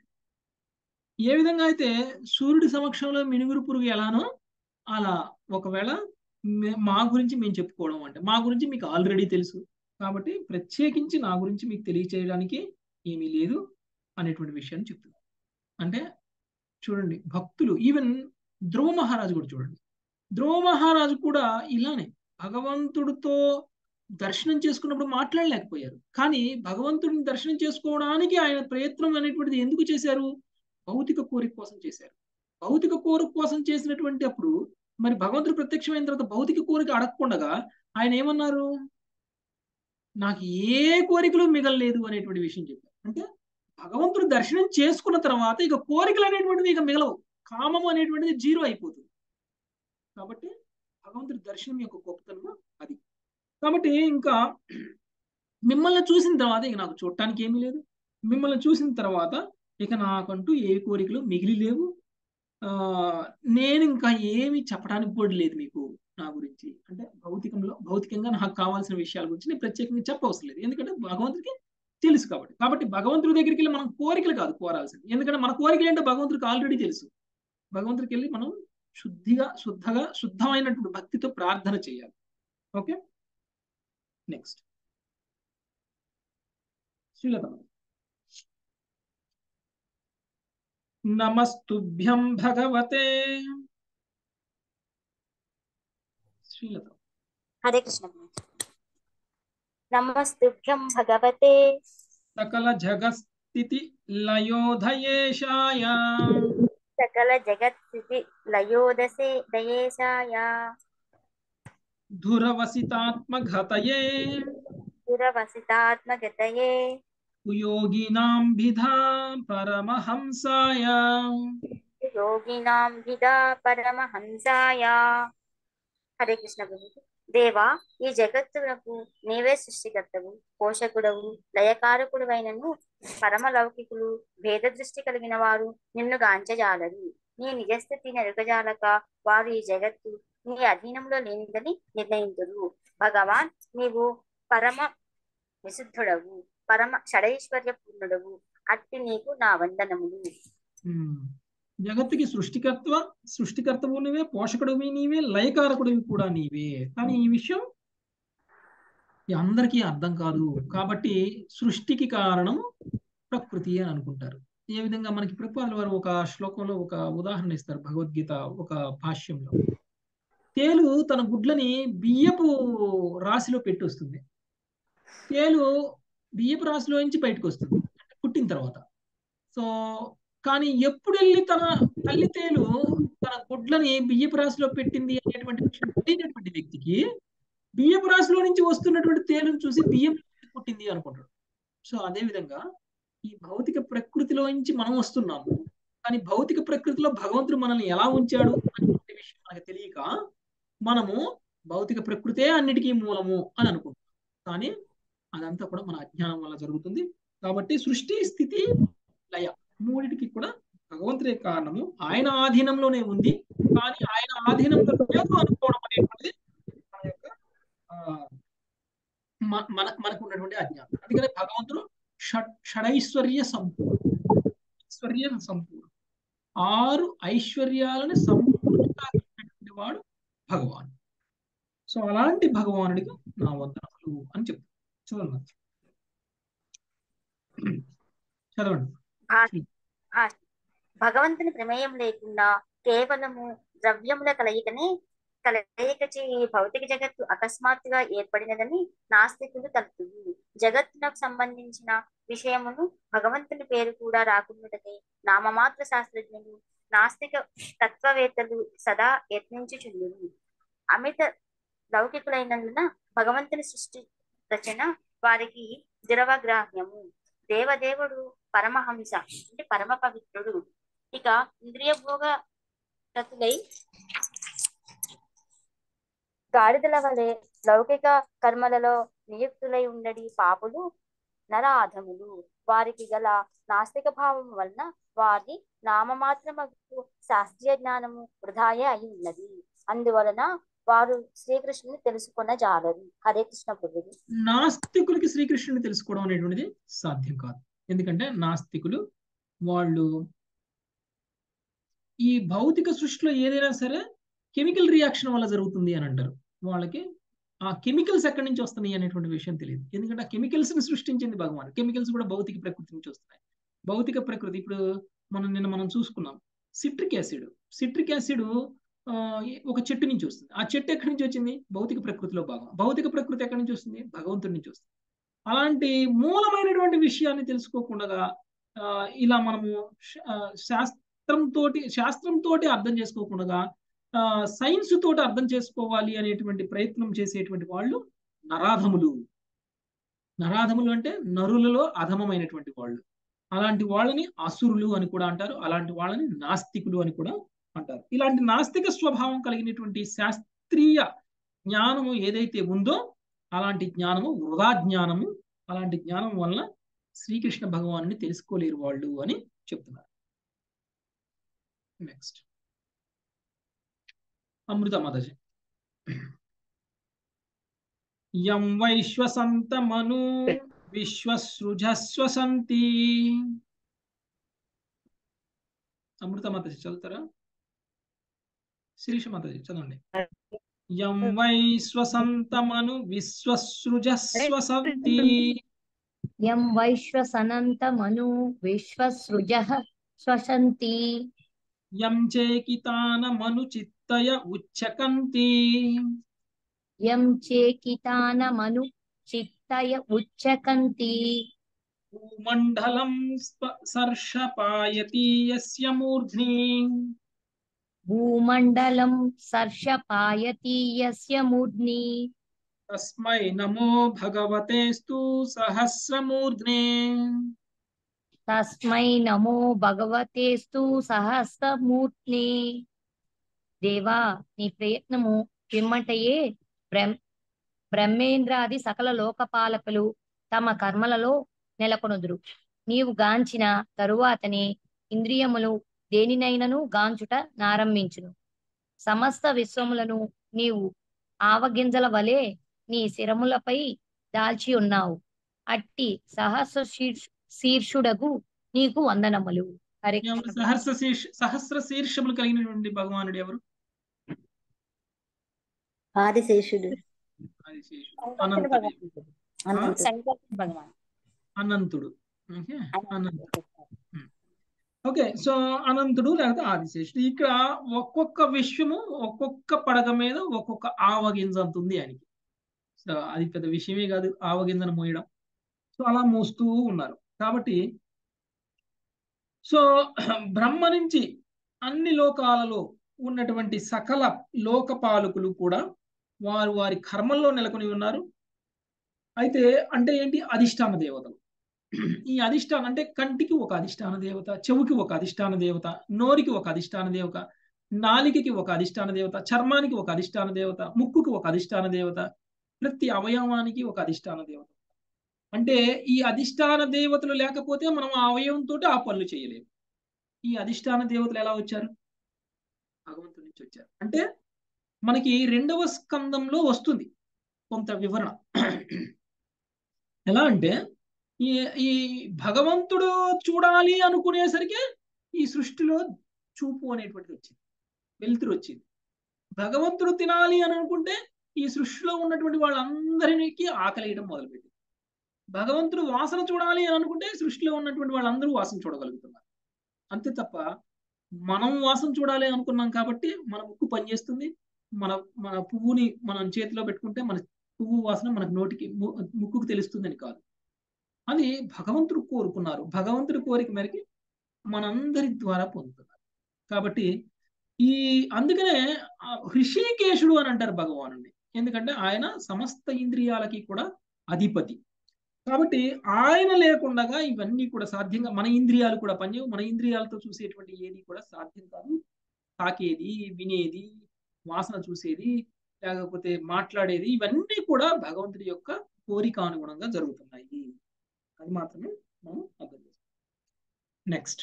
ఏ విధంగా అయితే సూర్యుడి సమక్షంలో మినుగురు పురుగు ఎలానో అలా ఒకవేళ మే- మా గురించి మేము చెప్పుకోవడం అంటే మా గురించి మీకు ఆల్రెడీ తెలుసు కాబట్టి ప్రత్యేకించి నా గురించి మీకు తెలియచేయడానికి ఏమీ లేదు అనేటువంటి విషయాన్ని చెప్తున్నాను అంటే చూడండి భక్తులు ఈవెన్ ధ్రువ మహారాజు కూడా చూడండి ధ్రువ మహారాజు కూడా ఇలానే భగవంతుడితో దర్శనం చేసుకున్నప్పుడు మాట్లాడలేకపోయారు కానీ భగవంతుడిని దర్శనం చేసుకోవడానికి ఆయన ప్రయత్నం అనేటువంటిది ఎందుకు చేశారు భౌతిక కోరిక కోసం చేశారు భౌతిక కోరిక కోసం చేసినటువంటి అప్పుడు మరి భగవంతుడు ప్రత్యక్షమైన తర్వాత భౌతిక కోరిక అడగకుండా ఆయన ఏమన్నారు నాకు ఏ కోరికలు మిగలలేదు అనేటువంటి విషయం చెప్పారు అంటే భగవంతుడు దర్శనం చేసుకున్న తర్వాత ఇక కోరికలు అనేటువంటివి ఇక మిగలవు కామం అనేటువంటిది జీరో అయిపోతుంది కాబట్టి భగవంతుడి దర్శనం యొక్క గొప్పతనం అది కాబట్టి ఇంకా మిమ్మల్ని చూసిన తర్వాత ఇక నాకు చూడటానికి ఏమీ లేదు మిమ్మల్ని చూసిన తర్వాత ఇక నాకంటూ ఏ కోరికలు మిగిలి లేవు ఆ నేను ఇంకా ఏమి చెప్పడానికి కూడా లేదు మీకు నా గురించి అంటే భౌతికంలో భౌతికంగా నాకు కావాల్సిన విషయాల గురించి నేను ప్రత్యేకంగా చెప్పవసరం లేదు ఎందుకంటే భగవంతుడికి తెలుసు కాబట్టి కాబట్టి భగవంతుడి దగ్గరికి వెళ్ళి మనం కోరికలు కాదు కోరాల్సింది ఎందుకంటే మన కోరికలు ఏంటో భగవంతుడికి ఆల్రెడీ తెలుసు భగవంతుడికి వెళ్ళి మనం శుద్ధిగా శుద్ధగా శుద్ధమైనటువంటి భక్తితో ప్రార్థన చేయాలి ఓకే నెక్స్ట్ శ్రీలత నమస్తుభ్యం భగవతే శ్రీలత హరే కృష్ణ నమస్తుభ్యం భగవతే సకల జగస్థితి లయోధయేషాయ సకల జగత్స్థితి లయోదసే దయేశాయ ధురవసితాత్మఘతయే పురవసితాత్మగతయే కుయోగినాం విధా పరమహంసాయ యోగినాం విదా పరమహంసాయ హరే కృష్ణ ప్రభు దేవా ఈ జగత్తులకు నీవే సృష్టికర్తవు పోషకుడవు లయకారకుడు అయినను పరమలౌకికులు భేద దృష్టి కలిగిన వారు నిన్ను గాంచజాలరు నీ నిజస్థితిని ఎరుగజాలక వారు ఈ జగత్తు నీ అధీనంలో లేనిదని నిర్ణయింతురు భగవాన్ నీవు పరమ విశుద్ధుడవు పరమ షడైశ్వర్య పూర్ణుడవు అట్టి నీకు నా వందనములు ఉమ్. జగత్తుకి సృష్టికర్త సృష్టికర్తవు నీవే పోషకుడివి నీవే లయకారకుడివి కూడా నీవే కానీ ఈ విషయం ఈ అందరికీ అర్థం కాదు కాబట్టి సృష్టికి కారణం ప్రకృతి అని అనుకుంటారు ఏ విధంగా మనకి ప్రభుపాదుల వారు ఒక శ్లోకంలో ఒక ఉదాహరణ ఇస్తారు భగవద్గీత ఒక భాష్యంలో తేలు తన గుడ్లని బియ్యపు రాశిలో పెట్టి వస్తుంది తేలు బియ్యపు రాశిలో నుంచి బయటకు వస్తుంది అంటే పుట్టిన తర్వాత సో కానీ ఎప్పుడు వెళ్ళి తన తల్లి తేలు తన గుడ్లని బియ్యపు రాశిలో పెట్టింది అనేటువంటి విషయం తెలియనటువంటి వ్యక్తికి బియ్యపు రాశిలో నుంచి వస్తున్నటువంటి తేలును చూసి బియ్యం పుట్టింది అనుకుంటాడు సో అదే విధంగా ఈ భౌతిక ప్రకృతిలో నుంచి మనం వస్తున్నాము కానీ భౌతిక ప్రకృతిలో భగవంతుడు మనల్ని ఎలా ఉంచాడు అనేటువంటి విషయం మనకు తెలియక మనము భౌతిక ప్రకృతే అన్నిటికీ మూలము అని అనుకుంటాం కానీ అదంతా కూడా మన అజ్ఞానం వల్ల జరుగుతుంది కాబట్టి సృష్టి స్థితి లయ మూడిటికి కూడా భగవంతుడే కారణము ఆయన ఆధీనంలోనే ఉంది కానీ ఆయన ఆధీనంలో లేదు అనుకోవడం అనేటువంటిది మన యొక్క ఆ, మ- మన మనకు ఉన్నటువంటి అజ్ఞానం అందుకని భగవంతుడు షడ్ షడైశ్వర్య సంపూర్ణ ఐశ్వర్య సంపూర్ణ ఆరు ఐశ్వర్యాలను సంపూర్ణంగా కలిగినటువంటి వాడు భగవాన్ సో అలాంటి భగవానుడికి నా వందనములు అని చెప్తాను చదవండి చదవండి భా- భా- భగవంతుని ప్రమేయం లేకుండా కేవలము ద్రవ్యముల కలయికనే కలయికచే ఈ భౌతిక జగత్తు అకస్మాత్తుగా ఏర్పడినదని నాస్తికులు తలుపుతుంది జగత్తునకు సంబంధించిన విషయమును భగవంతుని పేరు కూడా రాకుండాటకే నామమాత్ర శాస్త్రజ్ఞులు నాస్తిక తత్వవేత్తలు సదా యత్నించుచుండును అమిత లౌకికులైనందున భగవంతుని సృష్టి రచన వారికి దురవగ్రాహ్యము దేవదేవుడు పరమహంస అంటే పరమ పవిత్రుడు ఇక ఇంద్రియ భోగ రతులై గాడిదల వలె లౌకిక కర్మలలో నియుక్తులై ఉండడి పాపులు నరాధములు వారికి గల నాస్తిక భావం వలన వారి నామమాత్రమగు శాస్త్రీయ జ్ఞానము వృధాయే అయి ఉన్నది అందువలన వారు శ్రీకృష్ణుని తెలుసుకున్న జాలరు హరే కృష్ణ ప్రభువు నాస్తికులకి శ్రీకృష్ణుని తెలుసుకోవడం అనేటువంటిది సాధ్యం కాదు ఎందుకంటే నాస్తికులు వాళ్ళు ఈ భౌతిక సృష్టిలో ఏదైనా సరే కెమికల్ రియాక్షన్ వల్ల జరుగుతుంది అని అంటారు వాళ్ళకి ఆ కెమికల్స్ ఎక్కడి నుంచి వస్తున్నాయి అనేటువంటి విషయం తెలియదు ఎందుకంటే ఆ కెమికల్స్ ని సృష్టించింది భగవాన్ కెమికల్స్ కూడా భౌతిక ప్రకృతి నుంచి వస్తున్నాయి భౌతిక ప్రకృతి ఇప్పుడు మనం నిన్న మనం చూసుకున్నాం సిట్రిక్ యాసిడ్ సిట్రిక్ యాసిడ్ ఒక చెట్టు నుంచి వస్తుంది ఆ చెట్టు ఎక్కడి నుంచి వచ్చింది భౌతిక ప్రకృతిలో భాగం భౌతిక ప్రకృతి ఎక్కడి నుంచి వస్తుంది భగవంతుడి నుంచి వస్తుంది అలాంటి మూలమైనటువంటి విషయాన్ని తెలుసుకోకుండా ఆ, ఇలా మనము శ- ఆ, శాస్త్రంతో శాస్త్రంతో అర్థం చేసుకోకుండా సైన్స్ తోటి అర్థం చేసుకోవాలి అనేటువంటి ప్రయత్నం చేసేటువంటి వాళ్ళు నరాధములు నరాధములు అంటే నరులలో అధమమైనటువంటి వాళ్ళు అలాంటి వాళ్ళని అసురులు అని కూడా అంటారు అలాంటి వాళ్ళని నాస్తికులు అని కూడా అంటారు ఇలాంటి నాస్తిక స్వభావం కలిగినటువంటి శాస్త్రీయ జ్ఞానము ఏదైతే ఉందో అలాంటి జ్ఞానము వృధా జ్ఞానము అలాంటి జ్ఞానం వలన శ్రీకృష్ణ భగవాను తెలుసుకోలేరు వాళ్ళు అని చెప్తున్నారు నెక్స్ట్ అమృత మాతాజీ యం వైశ్వసంతమను విశ్వసృజస్వసంతి అమృత మాతాజీ చదువుతారా శిరీష మాతాజీ చదవండి యం వైశ్వసంతమను విశ్వసృజస్వసంతి యం వైశ్వసనంతమను విశ్వసృజః శ్వసంతి యం చేకితానమనుచిత్తయ ఉచ్చకంతి యం చేకితానమను చిత్తయ ఉచ్చకంతి భూమండలం స్ప- సర్షపాయతి యస్య మూర్ధ్ని భూమండలం సర్షపాయతి యస్య మూర్ధ్ని తస్మై నమో భగవతేస్తు సహస్రమూర్ధ్నే తస్మై నమో భగవతేస్తు సహస్రమూర్ధ్ని దేవా నీ ప్రయత్నము పిమ్మటయే బ్రహ్మ బ్రహ్మేంద్రాది సకల లోకపాలకులు తమ కర్మలలో నెలకొనుదురు నీవు గాంచిన తరువాతనే ఇంద్రియములు దేనినైనను గాంచుట నారంభించును సమస్త విశ్వములను నీవు ఆవగింజల వలె నీ శిరములపై దాల్చి ఉన్నావు అట్టి సహస్ర శీర్ష శీర్షుడగు నీకు వందనములు హరే ఎవరు కృష్ణ సహస్ర శీర్ష సహస్ర శీర్షములు కలిగినటువంటి భగవానుడు ఎవరు ఆదిశేషుడు అది శేషుడు అనంతుడు అనంతుడు శంకర్ భగవాన్ అనంతుడు ఓకే అనంతుడు ఓకే సో అనంతుడు లేకపోతే ఆదిశేషుడు ఇక్కడ ఒక్కొక్క విషయము ఒక్కొక్క పడగ మీద ఒక్కొక్క ఆవగింజ అంత ఉంది ఆయనకి సో అది పెద్ద విషయమే కాదు ఆవగింజను మోయడం సో అలా మోస్తూ ఉన్నారు కాబట్టి సో బ్రహ్మ నుంచి అన్ని లోకాలలో ఉన్నటువంటి సకల లోకపాలకులు కూడా వారు వారి కర్మల్లో నెలకొని ఉన్నారు అయితే అంటే ఏంటి అధిష్టాన దేవతలు ఈ అధిష్టానం అంటే కంటికి ఒక అధిష్టాన దేవత చెవుకి ఒక అధిష్టాన దేవత నోరికి ఒక అధిష్టాన దేవత నాలికకి ఒక అధిష్టాన దేవత చర్మానికి ఒక అధిష్టాన దేవత ముక్కుకి ఒక అధిష్టాన దేవత ప్రతి అవయవానికి ఒక అధిష్టాన దేవత అంటే ఈ అధిష్టాన దేవతలు లేకపోతే మనం ఆ అవయవంతో ఆ పనులు చేయలేము ఈ అధిష్టాన దేవతలు ఎలా వచ్చారు భగవంతుడి నుంచి వచ్చారు అంటే మనకి రెండవ స్కందంలో వస్తుంది కొంత వివరణ ఎలా అంటే ఈ ఈ భగవంతుడు చూడాలి అనుకునేసరికి ఈ సృష్టిలో చూపు అనేటువంటిది వచ్చింది వెలుతురు వచ్చింది భగవంతుడు తినాలి అని అనుకుంటే ఈ సృష్టిలో ఉన్నటువంటి వాళ్ళందరికీ ఆకలియడం మొదలుపెట్టింది భగవంతుడు వాసన చూడాలి అని అనుకుంటే సృష్టిలో ఉన్నటువంటి వాళ్ళందరూ వాసన చూడగలుగుతున్నారు అంతే తప్ప మనం వాసన చూడాలి అనుకున్నాం కాబట్టి మన ముక్కు పనిచేస్తుంది మన మన పువ్వుని మనం చేతిలో పెట్టుకుంటే మన పువ్వు వాసన మనకు నోటికి ము- ముక్కుకు తెలుస్తుందని కాదు అది భగవంతుడు కోరుకున్నారు భగవంతుడి కోరిక మేరకి మనందరి ద్వారా పొందుతున్నారు కాబట్టి ఈ అందుకనే ఆ హృషికేశుడు అని అంటారు భగవానుడిని ఎందుకంటే ఆయన సమస్త ఇంద్రియాలకి కూడా అధిపతి కాబట్టి ఆయన లేకుండా ఇవన్నీ కూడా సాధ్యంగా మన ఇంద్రియాలు కూడా పనిచేయవు మన ఇంద్రియాలతో చూసేటువంటి ఏది కూడా సాధ్యం కాదు తాకేది వినేది వాసన చూసేది లేకపోతే మాట్లాడేది ఇవన్నీ కూడా భగవంతుడి యొక్క కోరిక అనుగుణంగా జరుగుతున్నాయి అది మాత్రమే మనం అర్థం చేసుకోవాలి నెక్స్ట్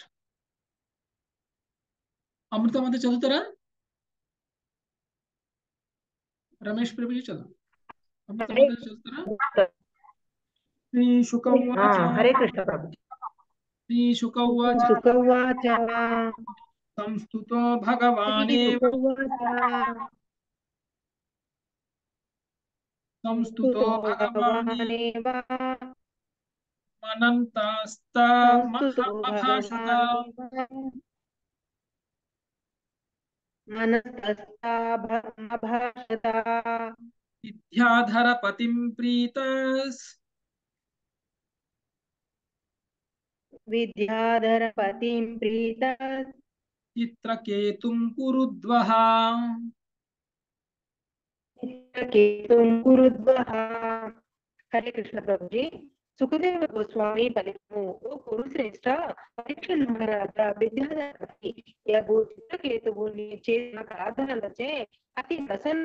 అమృతం అంతా చదువుతారా రమేష్ ప్రభుజీ చదువు అమృతం అంతా చదువుతారా శ్రీ ఆ, శుకవాచ హరే కృష్ణ ప్రభు శ్రీ శుకవాచ సుఖవాచ సంస్థుతో భగవానే సుఖవాచ సంస్థుతో భగవానే భగవానేవ మనంతాస్త సంస్తుతో మహాభాషత భగవానేవ మనస్తస్థా భాషత విద్యాధర పతిం ప్రీతస్ విద్యాధర పతిం ప్రీత చిత్రకేతుం కురుద్వః కేతుం కురుద్వః హరే కృష్ణ ప్రభుజీ సుఖదేవ గోస్వామి పలికము ఓ కురుశ్రేష్ట పరీక్ష మహారాజ విద్యాధరపతి యగు చిత్రకేతువుని చేసిన ప్రార్థనలచే అతి ప్రసన్న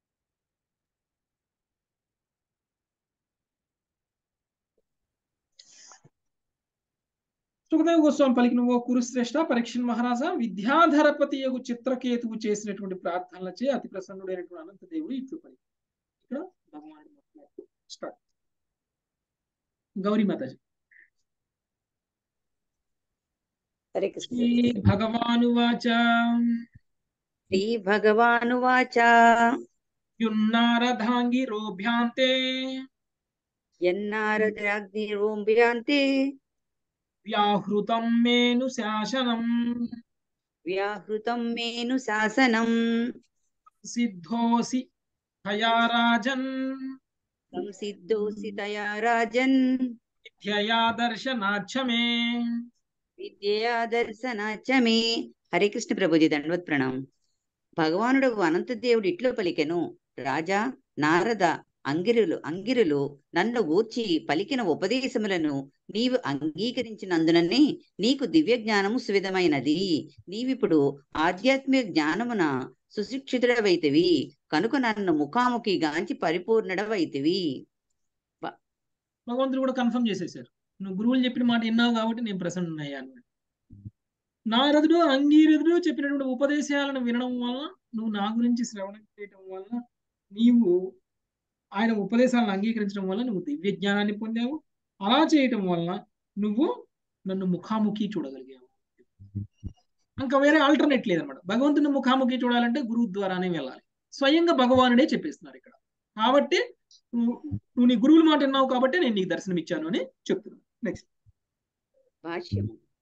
సుఖదేవ గోస్వామి పలికిన ఓ కురుశ్రేష్ట పరీక్షణ్ మహారాజా విద్యాధరపతి యొక్క చిత్రకేతువు చేసినటువంటి ప్రార్థనలచే అతి ప్రసన్నుడైనటువంటి అనంత దేవుడు ఇట్లు పలికి ఇక్కడ భగవానుడు మాట్లాడుతూ స్టార్ట్ గౌరీ మాతాజీ హరే కృష్ణ శ్రీ భగవానువాచ శ్రీ భగవానువాచ యున్నారధాంగిరోభ్యాంతే యన్నారద్రాగ్నిరోంభ్యాంతే వ్యాహృతం మేను శాసనం వ్యాహృతం మేను శాసనం సిద్ధోసి తయా రాజన్ సంసిద్ధోసి తయా రాజన్ విద్యయా దర్శనాచ్చమే విద్యయా దర్శనాచమే హరే కృష్ణ ప్రభుజీ దండవత్ ప్రణామం భగవానుడు అనంతదేవుడు ఇట్లో పలికెను రాజా నారద అంగిరులు అంగిరులు నన్ను ఊర్చి పలికిన ఉపదేశములను నీవు అంగీకరించినందుననే నీకు దివ్య జ్ఞానము సువిధమైనది నీవిప్పుడు ఆధ్యాత్మిక జ్ఞానమున సుశిక్షితుడవైతివి కనుక నన్ను ముఖాముఖి గాంచి పరిపూర్ణుడవైతివి భగవంతుడు కూడా కన్ఫర్మ్ చేసేసారు నువ్వు గురువులు చెప్పిన మాట విన్నావు కాబట్టి నేను ప్రసన్నయ్యా అన్నాడు నారదుడు అంగీరదుడు చెప్పినటువంటి ఉపదేశాలను వినడం వల్ల నువ్వు నా గురించి శ్రవణం చేయటం వల్ల నీవు ఆయన ఉపదేశాలను అంగీకరించడం వల్ల నువ్వు దివ్య జ్ఞానాన్ని పొందావు అలా చేయటం వల్ల నువ్వు నన్ను ముఖాముఖి చూడగలిగావు ఇంకా వేరే ఆల్టర్నేట్ లేదనమాట భగవంతుని ముఖాముఖి చూడాలంటే గురువు ద్వారానే వెళ్ళాలి స్వయంగా భగవానుడే చెప్పేస్తున్నారు ఇక్కడ కాబట్టి నువ్వు నువ్వు నీ గురువుల మాట విన్నావు కాబట్టి నేను నీకు దర్శనం ఇచ్చాను అని చెప్తున్నాను నెక్స్ట్ భాష్యము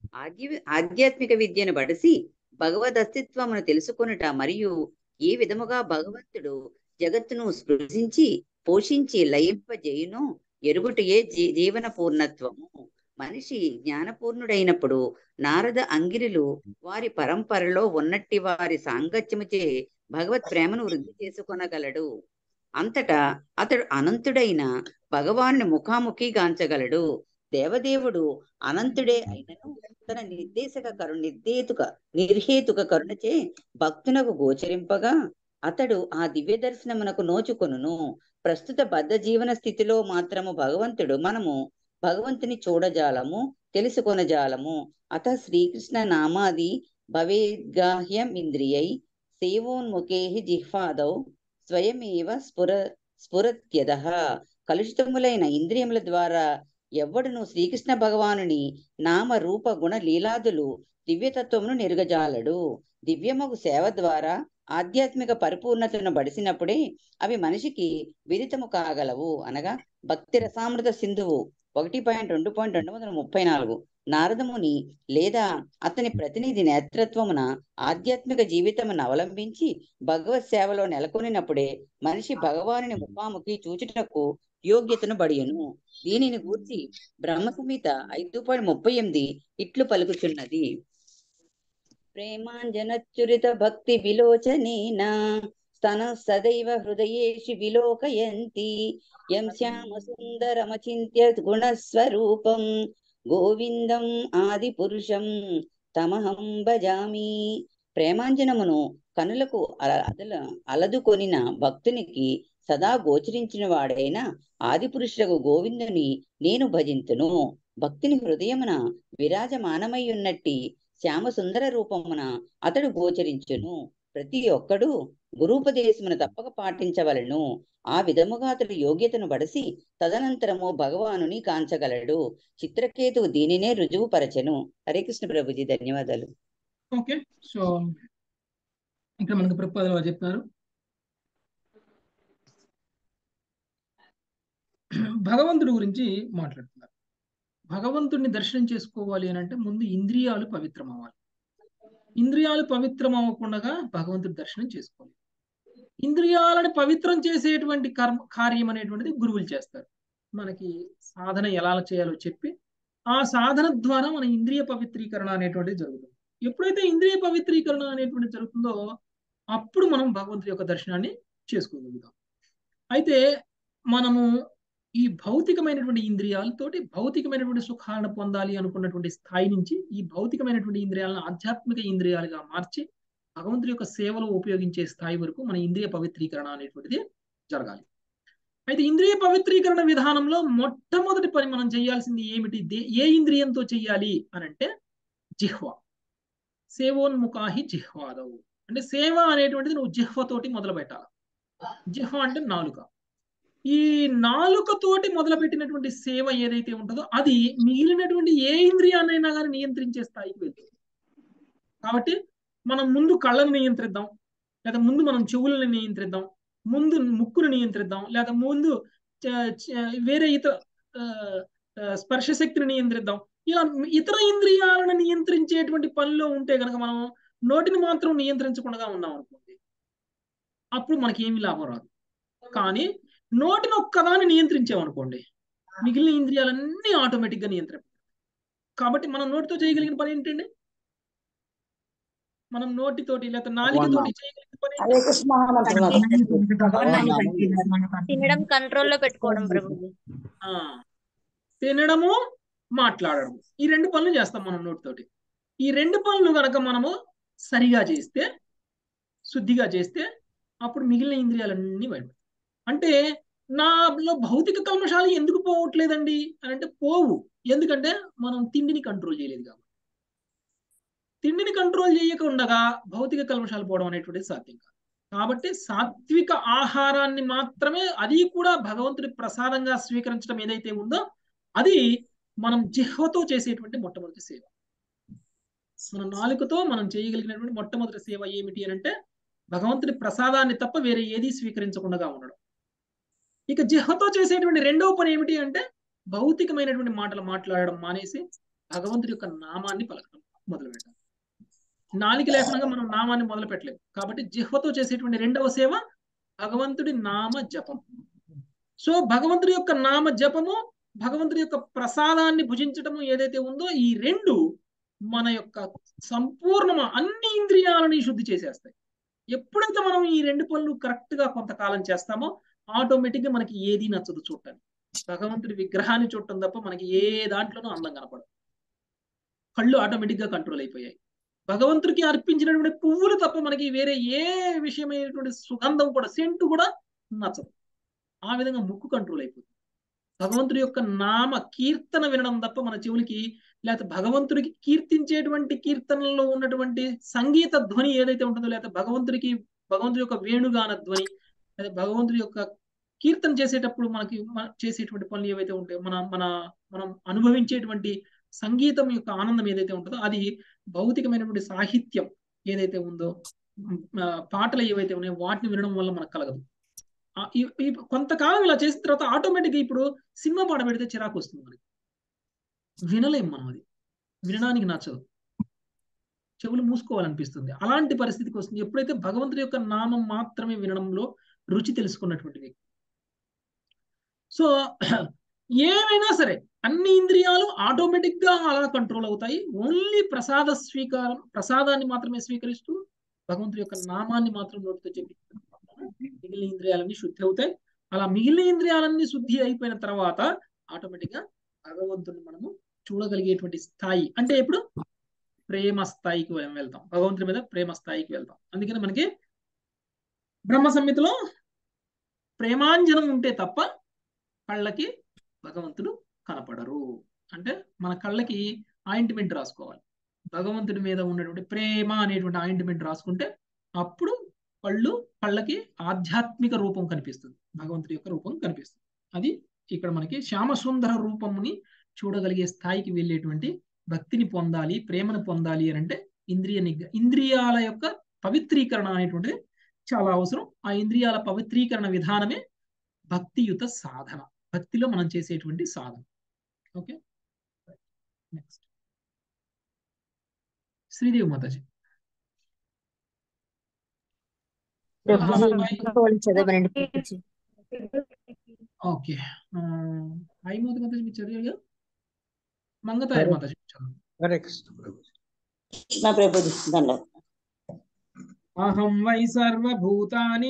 ఆధ్య ఆధ్యాత్మిక విద్యను బడిసి భగవద్ అస్తిత్వమును తెలుసుకొనుట మరియు ఏ విధముగా భగవంతుడు జగత్తును స్పృశించి పోషించి లయింపజేయును ఎరుగుటయే జీ జీవన పూర్ణత్వము మనిషి జ్ఞానపూర్ణుడైనప్పుడు నారద అంగిరులు వారి పరంపరలో ఉన్నట్టి వారి సాంగత్యముచే భగవత్ ప్రేమను వృద్ధి చేసుకొనగలడు అంతటా అతడు అనంతుడైన భగవాను ముఖాముఖి గాంచగలడు దేవదేవుడు అనంతుడే అయినను తన నిర్దేశక కరు నిర్దేతుక నిర్హేతుక కరుణచే భక్తునకు గోచరింపగా అతడు ఆ దివ్య దర్శనమునకు నోచుకొనును ప్రస్తుత బద్ధ జీవన స్థితిలో మాత్రము భగవంతుడు మనము భగవంతుని చూడజాలము తెలుసుకొనజాలము అత శ్రీకృష్ణ నామాది భవేద్గాహ్యం ఇంద్రియై సేవోన్ముఖే జిహ్వాదౌ స్వయమేవ స్ఫుర స్ఫురత్యద కలుషితములైన ఇంద్రియముల ద్వారా ఎవ్వడును శ్రీకృష్ణ భగవానుని నామ రూప గుణ లీలాదులు దివ్యతత్వమును నెరుగజాలడు దివ్యమగు సేవ ద్వారా ఆధ్యాత్మిక పరిపూర్ణతను బడిసినప్పుడే అవి మనిషికి విదితము కాగలవు అనగా భక్తి రసామృత సింధువు ఒకటి పాయింట్ రెండు పాయింట్ రెండు వందల ముప్పై నాలుగు నారదముని లేదా అతని ప్రతినిధి నేతృత్వమున ఆధ్యాత్మిక జీవితమును అవలంబించి భగవత్ సేవలో నెలకొనినప్పుడే మనిషి భగవానుని ముఖాముఖి చూచుటకు యోగ్యతను బడియును దీనిని గూర్చి బ్రహ్మ సంహిత ఐదు పాయింట్ ముప్పై ఎనిమిది ఇట్లు పలుకుచున్నది ప్రేమాంజనచ్చురిత భక్తి విలోచనేన స్తన సదైవ హృదయేషు విలోకయంతి యం శ్యామ సుందరమచింత్య గుణస్వరూపం గోవిందం ఆది పురుషం తమహం భజామి ప్రేమాంజనమును కనులకు అల- అదల అలదుకొనిన భక్తునికి సదా గోచరించిన వాడైన ఆది పురుషులకు గోవిందుని నేను భజింతును భక్తిని హృదయమున విరాజమానమై ఉన్నట్టి శ్యామ సుందర రూపమున అతడు గోచరించును ప్రతి ఒక్కడు గురూపదేశమును తప్పక పాటించవలను ఆ విధముగా అతడు యోగ్యతను బడసి తదనంతరము భగవానుని కాంచగలడు చిత్రకేతువు దీనినే రుజువు పరచెను హరే కృష్ణ ప్రభుజీ ధన్యవాదాలు ఓకే సో ఇక్కడ మనకు ప్రభుపాదులు వారు చెప్తున్నారు భగవంతుడి గురించి మాట్లాడుతున్నారు భగవంతుడిని దర్శనం చేసుకోవాలి అని అంటే ముందు ఇంద్రియాలు పవిత్రం అవ్వాలి ఇంద్రియాలు పవిత్రం అవ్వకుండా భగవంతుడి దర్శనం చేసుకోవాలి ఇంద్రియాలను పవిత్రం చేసేటువంటి కర్మ కార్యం అనేటువంటిది గురువులు చేస్తారు మనకి సాధన ఎలా చేయాలో చెప్పి ఆ సాధన ద్వారా మన ఇంద్రియ పవిత్రీకరణ అనేటువంటిది జరుగుతుంది ఎప్పుడైతే ఇంద్రియ పవిత్రీకరణ అనేటువంటిది జరుగుతుందో అప్పుడు మనం భగవంతుడి యొక్క దర్శనాన్ని చేసుకోగలుగుతాం అయితే మనము ఈ భౌతికమైనటువంటి ఇంద్రియాలతోటి భౌతికమైనటువంటి సుఖాలను పొందాలి అనుకున్నటువంటి స్థాయి నుంచి ఈ భౌతికమైనటువంటి ఇంద్రియాలను ఆధ్యాత్మిక ఇంద్రియాలుగా మార్చి భగవంతుడి యొక్క సేవలో ఉపయోగించే స్థాయి వరకు మన ఇంద్రియ పవిత్రీకరణ అనేటువంటిది జరగాలి అయితే ఇంద్రియ పవిత్రీకరణ విధానంలో మొట్టమొదటి పని మనం చేయాల్సింది ఏమిటి దే- ఏ ఇంద్రియంతో చెయ్యాలి అని అంటే జిహ్వ సేవోన్ముఖాహి జిహ్వాదవు అంటే సేవ అనేటువంటిది నువ్వు జిహ్వతోటి మొదలు పెట్టాలి జిహ్వ అంటే నాలుక ఈ నాలుకతోటి మొదలుపెట్టినటువంటి సేవ ఏదైతే ఉంటుందో అది మిగిలినటువంటి ఏ ఇంద్రియాన్నైనా కానీ నియంత్రించే స్థాయికి వెళ్తుంది కాబట్టి మనం ముందు కళ్ళను నియంత్రిద్దాం లేదా ముందు మనం చెవులను నియంత్రిద్దాం ముందు ముక్కును నియంత్రిద్దాం లేదా ముందు చ- చ- వేరే ఇతర ఆ, ఆ, స్పర్శ శక్తిని నియంత్రిద్దాం ఇలా ఇతర ఇంద్రియాలను నియంత్రించేటువంటి పనిలో ఉంటే కనుక మనం నోటిని మాత్రం నియంత్రించకుండా ఉన్నాం అనుకోండి అప్పుడు మనకి ఏమీ లాభం రాదు కానీ నోటిని ఒక్కదాన్ని నియంత్రించామనుకోండి మిగిలిన ఇంద్రియాలన్నీ ఆటోమేటిక్ గా నియంత్రణ కాబట్టి మనం నోటితో చేయగలిగిన పని ఏంటండి మనం నోటితోటి లేకపోతే నాలుగుతోటి చేయగలిగిన పని హరే కృష్ణ తినడం కంట్రోల్లో పెట్టుకోవడం ప్రభుజీ ఆ, తినడము మాట్లాడడం ఈ రెండు పనులు చేస్తాం మనం నోటితోటి ఈ రెండు పనులు కనుక మనము సరిగా చేస్తే శుద్ధిగా చేస్తే అప్పుడు మిగిలిన ఇంద్రియాలన్నీ బయట అంటే నాలో భౌతిక కల్మషాలు ఎందుకు పోవట్లేదండి అని అంటే పోవు ఎందుకంటే మనం తిండిని కంట్రోల్ చేయలేదు కాబట్టి తిండిని కంట్రోల్ చేయకుండా భౌతిక కల్మషాలు పోవడం అనేటువంటిది సాధ్యం కాదు కాబట్టి సాత్విక ఆహారాన్ని మాత్రమే అది కూడా భగవంతుడి ప్రసాదంగా స్వీకరించడం ఏదైతే ఉందో అది మనం జిహ్వతో చేసేటువంటి మొట్టమొదటి సేవ మన నాలుకతో మనం చేయగలిగినటువంటి మొట్టమొదటి సేవ ఏమిటి అని అంటే భగవంతుడి ప్రసాదాన్ని తప్ప వేరే ఏది స్వీకరించకుండా ఉండడం ఇక జిహ్వతో చేసేటువంటి రెండవ పని ఏమిటి అంటే భౌతికమైనటువంటి మాటలు మాట్లాడడం మానేసి భగవంతుడి యొక్క నామాన్ని పలకడం మొదలు పెట్టాలి నాలిక లేకుండా మనం నామాన్ని మొదలు పెట్టలేము కాబట్టి జిహ్వతో చేసేటువంటి రెండవ సేవ భగవంతుడి నామ జపం సో భగవంతుడి యొక్క నామ జపము భగవంతుడి యొక్క ప్రసాదాన్ని భుజించటము ఏదైతే ఉందో ఈ రెండు మన యొక్క సంపూర్ణ అన్ని ఇంద్రియాలని శుద్ధి చేసేస్తాయి ఎప్పుడైతే మనం ఈ రెండు పనులు కరెక్ట్ గా కొంతకాలం చేస్తామో ఆటోమేటిక్ గా మనకి ఏది నచ్చదు చూడటానికి భగవంతుడి విగ్రహాన్ని చూడటం తప్ప మనకి ఏ దాంట్లోనూ అందం కనపడదు కళ్ళు ఆటోమేటిక్ గా కంట్రోల్ అయిపోయాయి భగవంతుడికి అర్పించినటువంటి పువ్వులు తప్ప మనకి వేరే ఏ విషయమైనటువంటి సుగంధం కూడా సెంటు కూడా నచ్చదు ఆ విధంగా ముక్కు కంట్రోల్ అయిపోతుంది భగవంతుడి యొక్క నామ కీర్తన వినడం తప్ప మన చెవులకి లేకపోతే భగవంతుడికి కీర్తించేటువంటి కీర్తనలో ఉన్నటువంటి సంగీత ధ్వని ఏదైతే ఉంటుందో లేకపోతే భగవంతుడికి భగవంతుడి యొక్క వేణుగాన ధ్వని లేదా భగవంతుడి యొక్క కీర్తన చేసేటప్పుడు మనకి చేసేటువంటి పనులు ఏవైతే ఉంటాయో మన మన మనం అనుభవించేటువంటి సంగీతం యొక్క ఆనందం ఏదైతే ఉంటుందో అది భౌతికమైనటువంటి సాహిత్యం ఏదైతే ఉందో పాటలు ఏవైతే ఉన్నాయో వాటిని వినడం వల్ల మనకు కలగదు కొంతకాలం ఇలా చేసిన తర్వాత ఆటోమేటిక్గా ఇప్పుడు సినిమా పాట పెడితే చిరాకు వస్తుంది మనకి వినలేం మనం అది వినడానికి నచ్చదు చెవులు మూసుకోవాలనిపిస్తుంది అలాంటి పరిస్థితికి వస్తుంది ఎప్పుడైతే భగవంతుడి యొక్క నామం మాత్రమే వినడంలో రుచి తెలుసుకున్నటువంటి వ్యక్తి సో ఏమైనా సరే అన్ని ఇంద్రియాలు ఆటోమేటిక్ గా అలా కంట్రోల్ అవుతాయి ఓన్లీ ప్రసాద స్వీకారం ప్రసాదాన్ని మాత్రమే స్వీకరిస్తూ భగవంతుడి యొక్క నామాన్ని మాత్రం నోటితో చెప్పి మిగిలిన ఇంద్రియాలన్నీ శుద్ధి అవుతాయి అలా మిగిలిన ఇంద్రియాలన్నీ శుద్ధి అయిపోయిన తర్వాత ఆటోమేటిక్ గా భగవంతుడిని మనము చూడగలిగేటువంటి స్థాయి అంటే ఇప్పుడు ప్రేమ స్థాయికి వెళ్తాం భగవంతుడి మీద ప్రేమ స్థాయికి వెళ్తాం అందుకని మనకి బ్రహ్మ సంహితలో ప్రేమాంజనం ఉంటే తప్ప కళ్ళకి భగవంతుడు కనపడరు అంటే మన కళ్ళకి ఆయింట్మెంట్ రాసుకోవాలి భగవంతుడి మీద ఉన్నటువంటి ప్రేమ అనేటువంటి ఆయింట్మెంట్ రాసుకుంటే అప్పుడు కళ్ళు కళ్ళకి ఆధ్యాత్మిక రూపం కనిపిస్తుంది భగవంతుడి యొక్క రూపం కనిపిస్తుంది అది ఇక్కడ మనకి శ్యామసుందర రూపముని చూడగలిగే స్థాయికి వెళ్ళేటువంటి భక్తిని పొందాలి ప్రేమను పొందాలి అని అంటే ఇంద్రియ నిగ్రహ ఇంద్రియాల యొక్క పవిత్రీకరణ అనేటువంటిది చాలా అవసరం ఆ ఇంద్రియాల పవిత్రీకరణ విధానమే భక్తియుత సాధన భక్తిలో మనం చేసేటువంటి సాధన ఓకే నెక్స్ట్ శ్రీదేవి మాతాజీ చదవనండి ఓకే హాయ్ మోది మాతాజీ మీరు చదివారు మంగతాయి మాతాజీ చదువు హరే కృష్ణ ప్రభు నా ప్రభుజీ దండ అహం వై సర్వభూతాని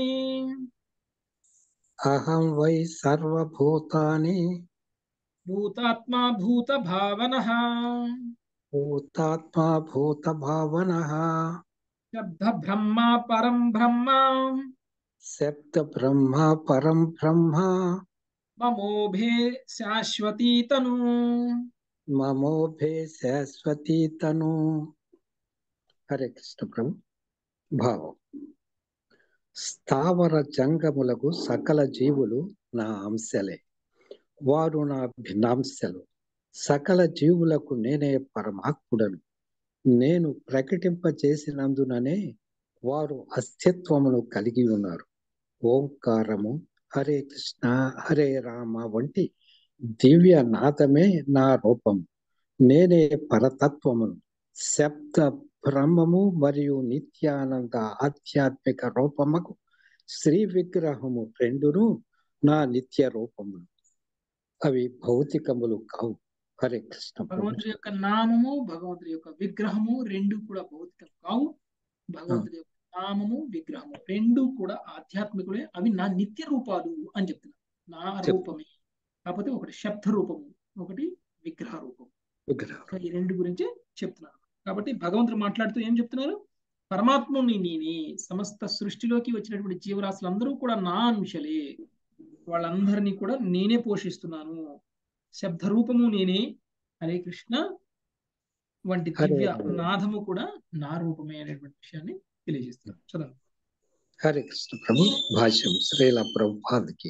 అహం వై సర్వభూతాని భూతాత్మా భూత భావన భూతాత్మా భూత భావన శబ్ద బ్రహ్మ పరం బ్రహ్మ శబ్ద బ్రహ్మ పరం బ్రహ్మ మమోభే శాశ్వతీతను మమోభే శాశ్వతీ తను హరే కృష్ణ ప్రభు భావం స్థావర జంగములకు సకల జీవులు నా అంశలే వారు నా భిన్నాంశలు సకల జీవులకు నేనే పరమాత్ముడను నేను ప్రకటింపచేసినందుననే వారు అస్తిత్వమును కలిగి ఉన్నారు ఓంకారము హరే కృష్ణ హరే రామ వంటి దివ్య నాదమే నా రూపం నేనే పరతత్వమును శబ్ద బ్రహ్మము మరియు నిత్యానంద ఆధ్యాత్మిక రూపముకు శ్రీ విగ్రహము రెండును నా నిత్య రూపములు అవి భౌతికములు కావు హరే కృష్ణ ప్రభు. భగవంతుడి యొక్క నామము భగవంతుడి యొక్క విగ్రహము రెండు కూడా భౌతికం కావు భగవంతుడి యొక్క నామము విగ్రహము రెండు కూడా ఆధ్యాత్మికులే అవి నా నిత్య రూపాలు అని చెప్తున్నారు నా రూపమే కాకపోతే ఒకటి శబ్ద రూపము ఒకటి విగ్రహ రూపం విగ్రహం ఈ రెండు గురించి చెప్తున్నారు కాబట్టి భగవంతుడు మాట్లాడుతూ ఏం చెప్తున్నారు పరమాత్ముని నేనే సమస్త సృష్టిలోకి వచ్చినటువంటి జీవరాశులందరూ కూడా నా అంశలే వాళ్ళందరినీ కూడా నేనే పోషిస్తున్నాను శబ్ద రూపము నేనే హరే కృష్ణ వంటి హరే దివ్య హరే. నాదము కూడా నా రూపమే అనేటువంటి విషయాన్ని తెలియజేస్తున్నారు చదవండి హరే కృష్ణ ప్రభు భాష్యం శ్రీల ప్రభుపాదికి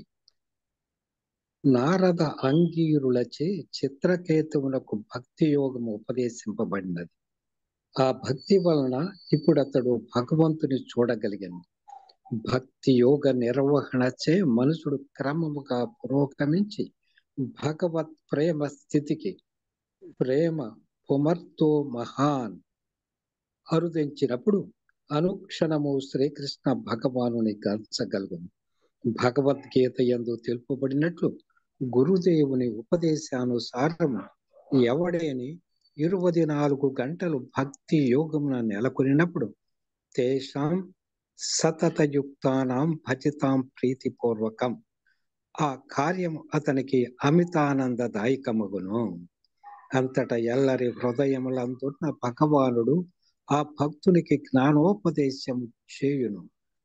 నారద అంగీరులచే చిత్రకేతువునకు భక్తి యోగం ఉపదేశింపబడినది ఆ భక్తి వలన ఇప్పుడు అతడు భగవంతుని చూడగలిగాను భక్తి యోగ నిర్వహణచే మనుషుడు క్రమముగా పురోగమించి భగవత్ ప్రేమ స్థితికి ప్రేమ పుమర్తో మహాన్ అరుదించినప్పుడు అనుక్షణము శ్రీకృష్ణ భగవానుని గంచగలుగును భగవద్గీత యందు తెలుపబడినట్లు గురుదేవుని ఉపదేశానుసారము ఎవడేని ఇరవై నాలుగు గంటలు భక్తి యోగమున నెలకొనినప్పుడు తేషాం సతతయుక్తానాం భజితాం ప్రీతిపూర్వకం ఆ కార్యం అతనికి అమితానందదాయకమగును అంతట ఎల్లరి హృదయములందున్న భగవానుడు ఆ భక్తునికి జ్ఞానోపదేశం చేయును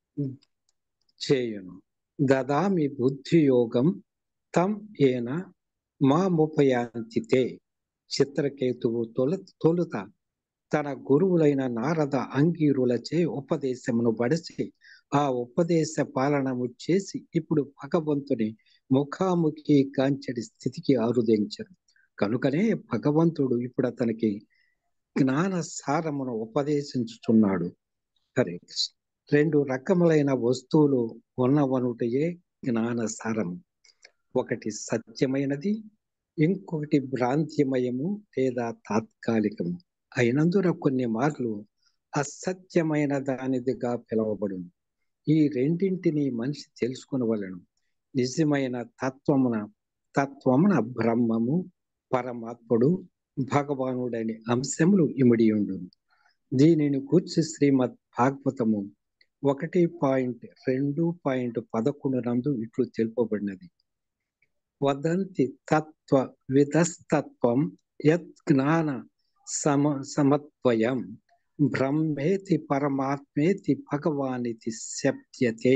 చేయును దదామి బుద్ధి యోగం తం ఏన మాముపయాంతితే చిత్రకేతువు తొల తొలుత తన గురువులైన నారద అంగీరులచే ఉపదేశమును బడిసి ఆ ఉపదేశ పాలనము చేసి ఇప్పుడు భగవంతుని ముఖాముఖి కాంచడి స్థితికి ఆరుదించరు కనుకనే భగవంతుడు ఇప్పుడు అతనికి జ్ఞాన సారమును ఉపదేశించుచున్నాడు హరే కృష్ణ రెండు రకములైన వస్తువులు ఉన్నవనుటయే జ్ఞాన సారము ఒకటి సత్యమైనది ఇంకొకటి భ్రాంతిమయము లేదా తాత్కాలికము అయినందున కొన్ని మార్లు అసత్యమైన దానిదిగా పిలువబడును ఈ రెండింటిని మనిషి తెలుసుకునవలను నిజమైన తత్వమున తత్వమున బ్రహ్మము పరమాత్ముడు భగవానుడని అంశములు ఇమిడియుండు దీనిని కూర్చి శ్రీమద్ భాగవతము ఒకటి పాయింట్ రెండు పాయింట్ పదకొండు నందు ఇట్లు తెలుపబడినది వదంతి తత్వ విధస్తత్వం యత్ జ్ఞాన సమ సమత్వయం బ్రహ్మేతి పరమాత్మేతి భగవానితి శప్యతే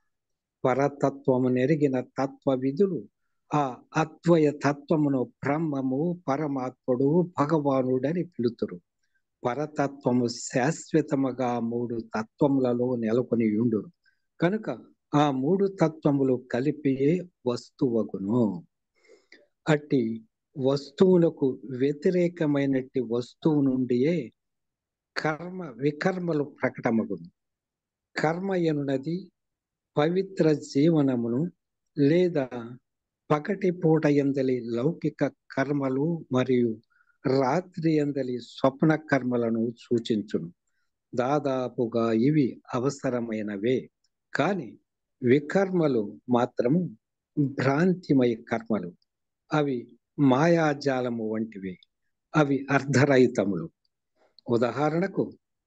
పరతత్వము నెరిగిన తత్వ విధులు ఆ అద్వయ తత్వమును బ్రహ్మము పరమాత్ముడు భగవానుడని పిలుతురు పరతత్వము శాశ్వతముగా మూడు తత్వములలో నెలకొని ఉండును కనుక ఆ మూడు తత్వములు కలిపియే వస్తువగును అట్టి వస్తువులకు వ్యతిరేకమైనట్టి వస్తువు నుండియే కర్మ వికర్మలు ప్రకటమగును కర్మ ఎనున్నది పవిత్ర జీవనమును లేదా పగటి పూట ఎందలి లౌకిక కర్మలు మరియు రాత్రి ఎందలి స్వప్న కర్మలను సూచించును దాదాపుగా ఇవి అవసరమైనవే కాని వికర్మలు మాత్రము భ్రాంతిమయ కర్మలు అవి మాయాజాలము వంటివి అవి అర్ధరహితములు ఉదాహరణకు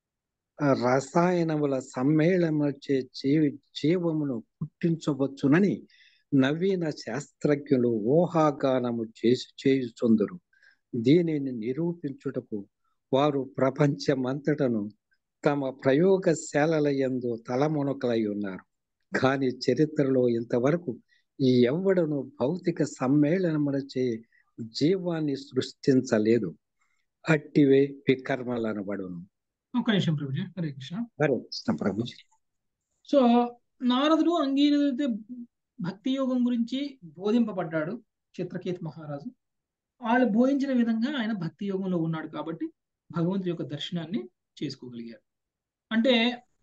రసాయనముల సమ్మేళనచే జీవి జీవమును పుట్టించవచ్చునని నవీన శాస్త్రజ్ఞులు ఊహాగానము చేసి చేయుచుందరు దీనిని నిరూపించుటకు వారు ప్రపంచమంతటను తమ ప్రయోగశాలల యందు తలమునకలై ఉన్నారు కానీ చరిత్రలో ఇంతవరకు ఈ ఎవ్వడను భౌతిక సమ్మేళనములచే జీవాన్ని సృష్టించలేదు అట్టివే వికర్మలు అనబడును ఒక్క నిమిషం ప్రభుజీ హరే కృష్ణ హరే కృష్ణ ప్రభుజీ సో నారదుడు అంగీరైతే భక్తి యోగం గురించి బోధింపబడ్డాడు చిత్రకేతు మహారాజు వాళ్ళు బోధించిన విధంగా ఆయన భక్తి యోగంలో ఉన్నాడు కాబట్టి భగవంతుడి యొక్క దర్శనాన్ని చేసుకోగలిగారు అంటే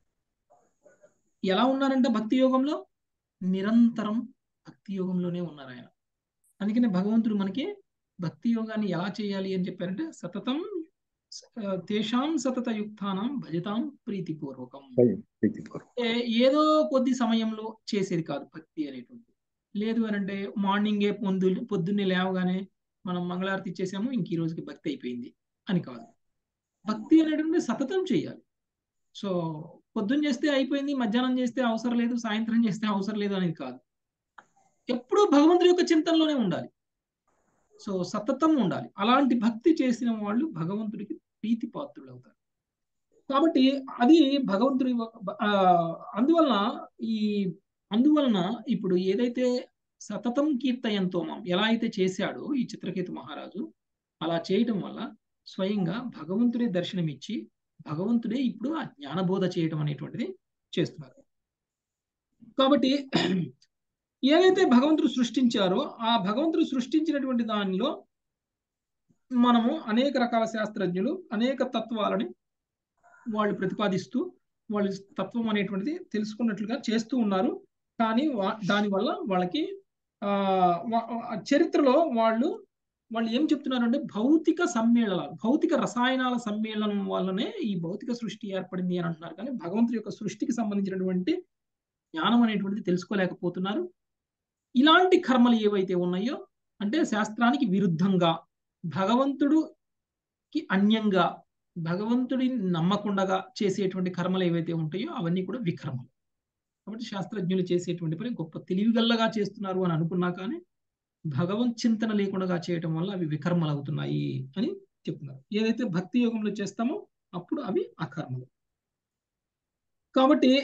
ఎలా ఉన్నారంటే భక్తి యోగంలో నిరంతరం భక్తి యోగంలోనే ఉన్నారు ఆయన అందుకనే భగవంతుడు మనకి భక్తి యోగాన్ని ఎలా చేయాలి అని చెప్పారంటే సతతం తేషాం సతత యుక్తానం భజతాం ప్రీతిపూర్వకం అంటే ఏదో కొద్ది సమయంలో చేసేది కాదు భక్తి అనేటువంటి లేదు అని అంటే మార్నింగే పొద్దు పొద్దున్నే లేవగానే మనం మంగళారతి ఇచ్చేసాము ఇంక ఈ రోజుకి భక్తి అయిపోయింది అని కాదు భక్తి అనేటువంటి సతతం చేయాలి సో పొద్దున్న చేస్తే అయిపోయింది మధ్యాహ్నం చేస్తే అవసరం లేదు సాయంత్రం చేస్తే అవసరం లేదు అనేది కాదు ఎప్పుడూ భగవంతుడి యొక్క చింతనలోనే ఉండాలి సో సతతం ఉండాలి అలాంటి భక్తి చేసిన వాళ్ళు భగవంతుడికి ప్రీతి పాత్రులు అవుతారు కాబట్టి అది భగవంతుడి అందువలన ఈ అందువలన ఇప్పుడు ఏదైతే సతతం కీర్తయంతో ఎలా అయితే చేశాడో ఈ చిత్రకేతు మహారాజు అలా చేయటం వల్ల స్వయంగా భగవంతుడే దర్శనమిచ్చి భగవంతుడే ఇప్పుడు ఆ జ్ఞానబోధ చేయడం అనేటువంటిది చేస్తున్నారు కాబట్టి ఏదైతే భగవంతుడు సృష్టించారో ఆ భగవంతుడు సృష్టించినటువంటి దానిలో మనము అనేక రకాల శాస్త్రజ్ఞులు అనేక తత్వాలని వాళ్ళు ప్రతిపాదిస్తూ వాళ్ళు తత్వం అనేటువంటిది తెలుసుకున్నట్లుగా చేస్తూ ఉన్నారు కానీ దానివల్ల వాళ్ళకి ఆ చరిత్రలో వాళ్ళు వాళ్ళు ఏం చెప్తున్నారంటే భౌతిక సమ్మేళనాలు భౌతిక రసాయనాల సమ్మేళనం వల్లనే ఈ భౌతిక సృష్టి ఏర్పడింది అని అంటున్నారు కానీ భగవంతుడి యొక్క సృష్టికి సంబంధించినటువంటి జ్ఞానం అనేటువంటిది తెలుసుకోలేకపోతున్నారు ఇలాంటి కర్మలు ఏవైతే ఉన్నాయో అంటే శాస్త్రానికి విరుద్ధంగా భగవంతుడుకి అన్యంగా భగవంతుడిని నమ్మకుండగా చేసేటువంటి కర్మలు ఏవైతే ఉంటాయో అవన్నీ కూడా వికర్మలు కాబట్టి శాస్త్రజ్ఞులు చేసేటువంటి పని గొప్ప తెలివిగల్లగా చేస్తున్నారు అని అనుకున్నా కానీ భగవన్ చింతన లేకుండా చేయటం వల్ల అవి వికర్మలు అవుతున్నాయి అని చెప్తున్నారు ఏదైతే భక్తి యోగంలో చేస్తామో అప్పుడు అవి అకర్మలు కాబట్టి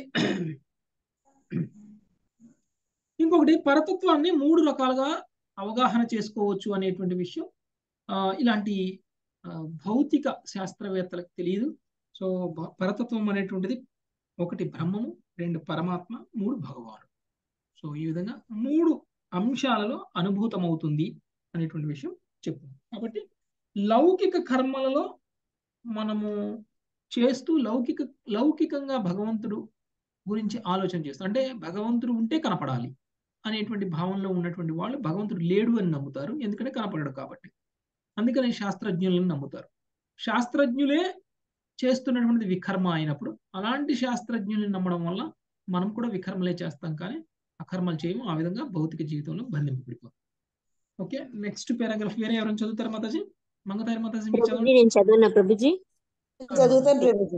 ఇంకొకటి పరతత్వాన్ని మూడు రకాలుగా అవగాహన చేసుకోవచ్చు అనేటువంటి విషయం ఇలాంటి భౌతిక శాస్త్రవేత్తలకు తెలియదు సో పరతత్వం అనేటువంటిది ఒకటి బ్రహ్మము రెండు పరమాత్మ మూడు భగవానుడు సో ఈ విధంగా మూడు అంశాలలో అనుభూతమవుతుంది అనేటువంటి విషయం చెప్తుంది కాబట్టి లౌకిక కర్మలలో మనము చేస్తూ లౌకిక లౌకికంగా భగవంతుడు గురించి ఆలోచన చేస్తాం అంటే భగవంతుడు ఉంటే కనపడాలి అనేటువంటి భావనలో ఉన్నటువంటి వాళ్ళు భగవంతుడు లేడు అని నమ్ముతారు ఎందుకంటే కనపడడు కాబట్టి అందుకని శాస్త్రజ్ఞులను నమ్ముతారు శాస్త్రజ్ఞులే చేస్తున్నటువంటి వికర్మ అయినప్పుడు అలాంటి శాస్త్రజ్ఞుల్ని నమ్మడం వల్ల మనం కూడా వికర్మలే చేస్తాం కానీ అకర్మలు చేయము ఆ విధంగా భౌతిక జీవితంలో బంధింపబడిపోతాం ఓకే నెక్స్ట్ పారాగ్రాఫ్ వేరే ఎవరైనా చదువుతారు మాతాజీ మంగతారి మాతాజీ మీరు చదవండి నేను చదువున్నా ప్రభుజీ చదువుతాను ప్రభుజీ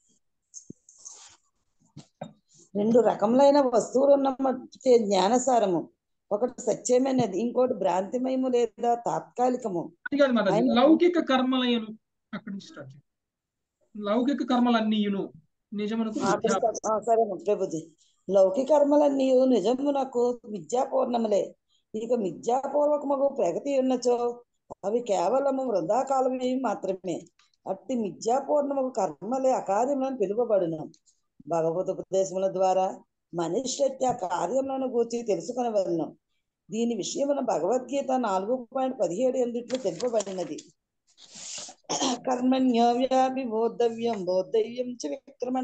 రెండు రకములైన వస్తువులు ఉన్నట్టే జ్ఞానసారము ఒకటి సత్యమైనది ఇంకోటి భ్రాంతిమయము లేదా తాత్కాలికము అది కాదు మాతాజీ లౌకిక కర్మలయను అక్కడి నుంచి స్టార్ట్ చేయండి లౌకిక కర్మలన్నీయును నిజమునకు సరే ప్రభుజీ లౌకిక కర్మలన్నీ నిజమునకు విద్యాపూర్ణములే ఇక మిథ్యాపూర్వకముకు ప్రగతి ఉన్నచో అవి కేవలము వృధాకాలమే మాత్రమే అట్టి మిథ్యాపూర్ణముకు కర్మలే అకార్యములను పిలువబడును భగవదోపదేశముల ద్వారా మనిషి ఆ కార్యములను గూర్చి తెలుసుకొనవలను దీని విషయమున భగవద్గీత నాలుగు పాయింట్ పదిహేడు ఎందుట్లో తెలుపబడినది కర్మణ్య వ్యాపి బోద్ధవ్యం బోద్ధవ్యం చ విక్రమణ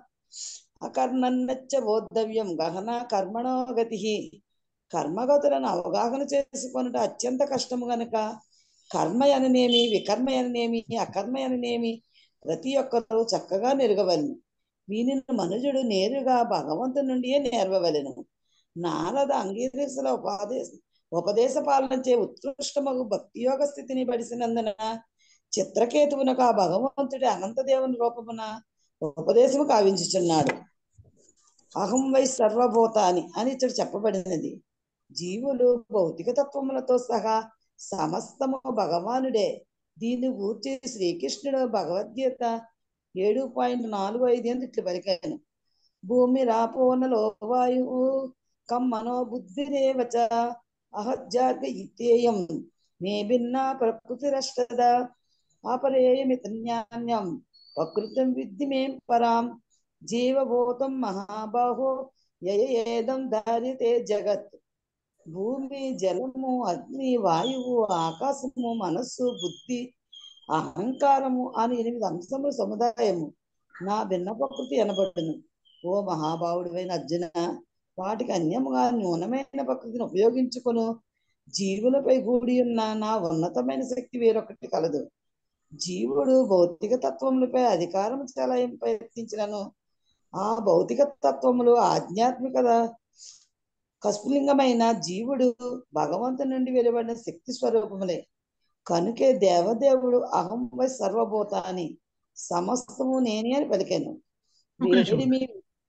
అకర్మన్నచ్చ బోద్ధవ్యం గహన కర్మణో గతి కర్మగతులను అవగాహన చేసుకొనుట అత్యంత కష్టము గనుక కర్మ అననేమి వికర్మ అననేమి అకర్మ అననేమి ప్రతి ఒక్కరూ చక్కగా నెరగవలను వీనిని మనుజుడు నేరుగా భగవంతు నుండియే నేర్వవలను నారద అంగీరసుల ఉపదేశ ఉపదేశ పాలనచే ఉత్కృష్టమగు భక్తి యోగ స్థితిని పడిసినందున చిత్రకేతువునకు ఆ భగవంతుడి అనంతదేవుని రూపమున ఉపదేశము కావించుచున్నాడు అహం వై సర్వభూతాని అని ఇచ్చడు చెప్పబడినది జీవులు భౌతిక తత్వములతో సహా సమస్తము భగవానుడే దీన్ని గూర్చి శ్రీకృష్ణుడు భగవద్గీత ఏడు పాయింట్ నాలుగు ఐదు అని ఇట్లు పలికాను భూమి రాపోనలో వాయువు కమ్మనో బుద్ధిరేవచ అహజ్జాగ ఇతేయం మే భిన్న ప్రకృతిరష్టద ఆపరేయమిత జ్ఞాన్యం ప్రకృతం విద్ధి మేం పరాం జీవభూతం మహాబాహో యయేదం ధార్యతే జగత్ భూమి జలము అగ్ని వాయువు ఆకాశము మనస్సు బుద్ధి అహంకారము అని ఎనిమిది అంశముల సముదాయము నా భిన్న ప్రకృతి అనబడును ఓ మహాభావుడివైన అర్జున వాటికి అన్యముగా న్యూనమైన ప్రకృతిని ఉపయోగించుకొను జీవులపై కూడి ఉన్న నా ఉన్నతమైన శక్తి వేరొకటి కలదు జీవుడు భౌతిక తత్వములపై అధికారం చలాయం ప్రయత్నించినను ఆ భౌతిక తత్వములు ఆధ్యాత్మికత కస్ఫులింగమైన జీవుడు భగవంతు నుండి వెలువడిన శక్తి స్వరూపములే కనుకే దేవదేవుడు అహం వై సర్వభూత అని సమస్తము నేనే అని పలికాను వేడి మీ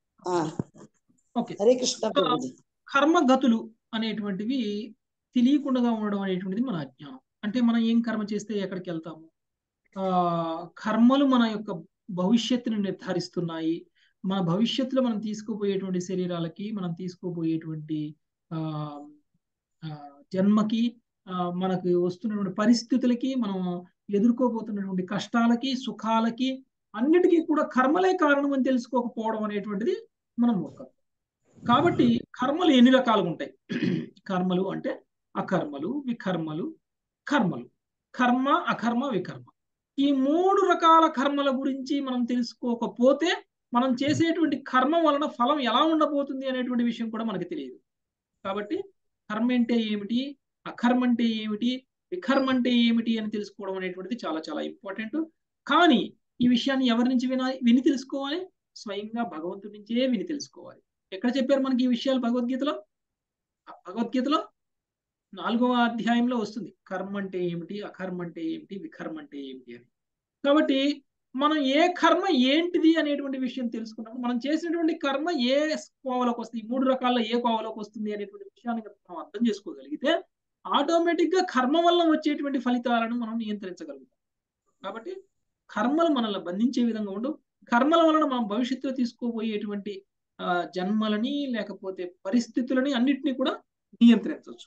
హరే కృష్ణ ప్రభుజీ కర్మగతులు అనేటువంటివి తెలియకుండా ఉండడం అనేటువంటిది మన అజ్ఞానం అంటే మనం ఏం కర్మ చేస్తే ఎక్కడికి వెళ్తాము ఆ కర్మలు మన యొక్క భవిష్యత్తును నిర్ధారిస్తున్నాయి మన భవిష్యత్తులో మనం తీసుకోబోయేటువంటి శరీరాలకి మనం తీసుకోబోయేటువంటి ఆ జన్మకి మనకు వస్తున్నటువంటి పరిస్థితులకి మనం ఎదుర్కోబోతున్నటువంటి కష్టాలకి సుఖాలకి అన్నిటికీ కూడా కర్మలే కారణం అని తెలుసుకోకపోవడం అనేటువంటిది మనం మూర్ఖం కాబట్టి కర్మలు ఎన్ని రకాలుగా ఉంటాయి కర్మలు అంటే అకర్మలు వికర్మలు కర్మలు కర్మ అకర్మ వికర్మ ఈ మూడు రకాల కర్మల గురించి మనం తెలుసుకోకపోతే మనం చేసేటువంటి కర్మ వలన ఫలం ఎలా ఉండబోతుంది అనేటువంటి విషయం కూడా మనకి తెలియదు కాబట్టి కర్మ అంటే ఏమిటి అకర్మ అంటే ఏమిటి వికర్మ అంటే ఏమిటి అని తెలుసుకోవడం అనేటువంటిది చాలా చాలా ఇంపార్టెంట్ కానీ ఈ విషయాన్ని ఎవరి నుంచి వినా విని తెలుసుకోవాలి స్వయంగా భగవంతుడి నుంచే విని తెలుసుకోవాలి ఎక్కడ చెప్పారు మనకి ఈ విషయాలు భగవద్గీతలో భగవద్గీతలో నాలుగవ అధ్యాయంలో వస్తుంది కర్మ అంటే ఏమిటి అకర్మ అంటే ఏమిటి వికర్మ అంటే ఏమిటి అని కాబట్టి మనం ఏ కర్మ ఏంటిది అనేటువంటి విషయం తెలుసుకున్నప్పుడు మనం చేసినటువంటి కర్మ ఏ కోవలోకి వస్తుంది ఈ మూడు రకాల ఏ కోవలోకి వస్తుంది అనేటువంటి విషయాన్ని కనుక మనం అర్థం చేసుకోగలిగితే ఆటోమేటిక్ గా కర్మ వల్ల వచ్చేటువంటి ఫలితాలను మనం నియంత్రించగలుగుతాం కాబట్టి కర్మలు మనల్ని బంధించే విధంగా ఉండవు కర్మల వలన మనం భవిష్యత్తులో తీసుకోబోయేటువంటి ఆ, జన్మలని లేకపోతే పరిస్థితులని అన్నిటినీ కూడా నియంత్రించవచ్చు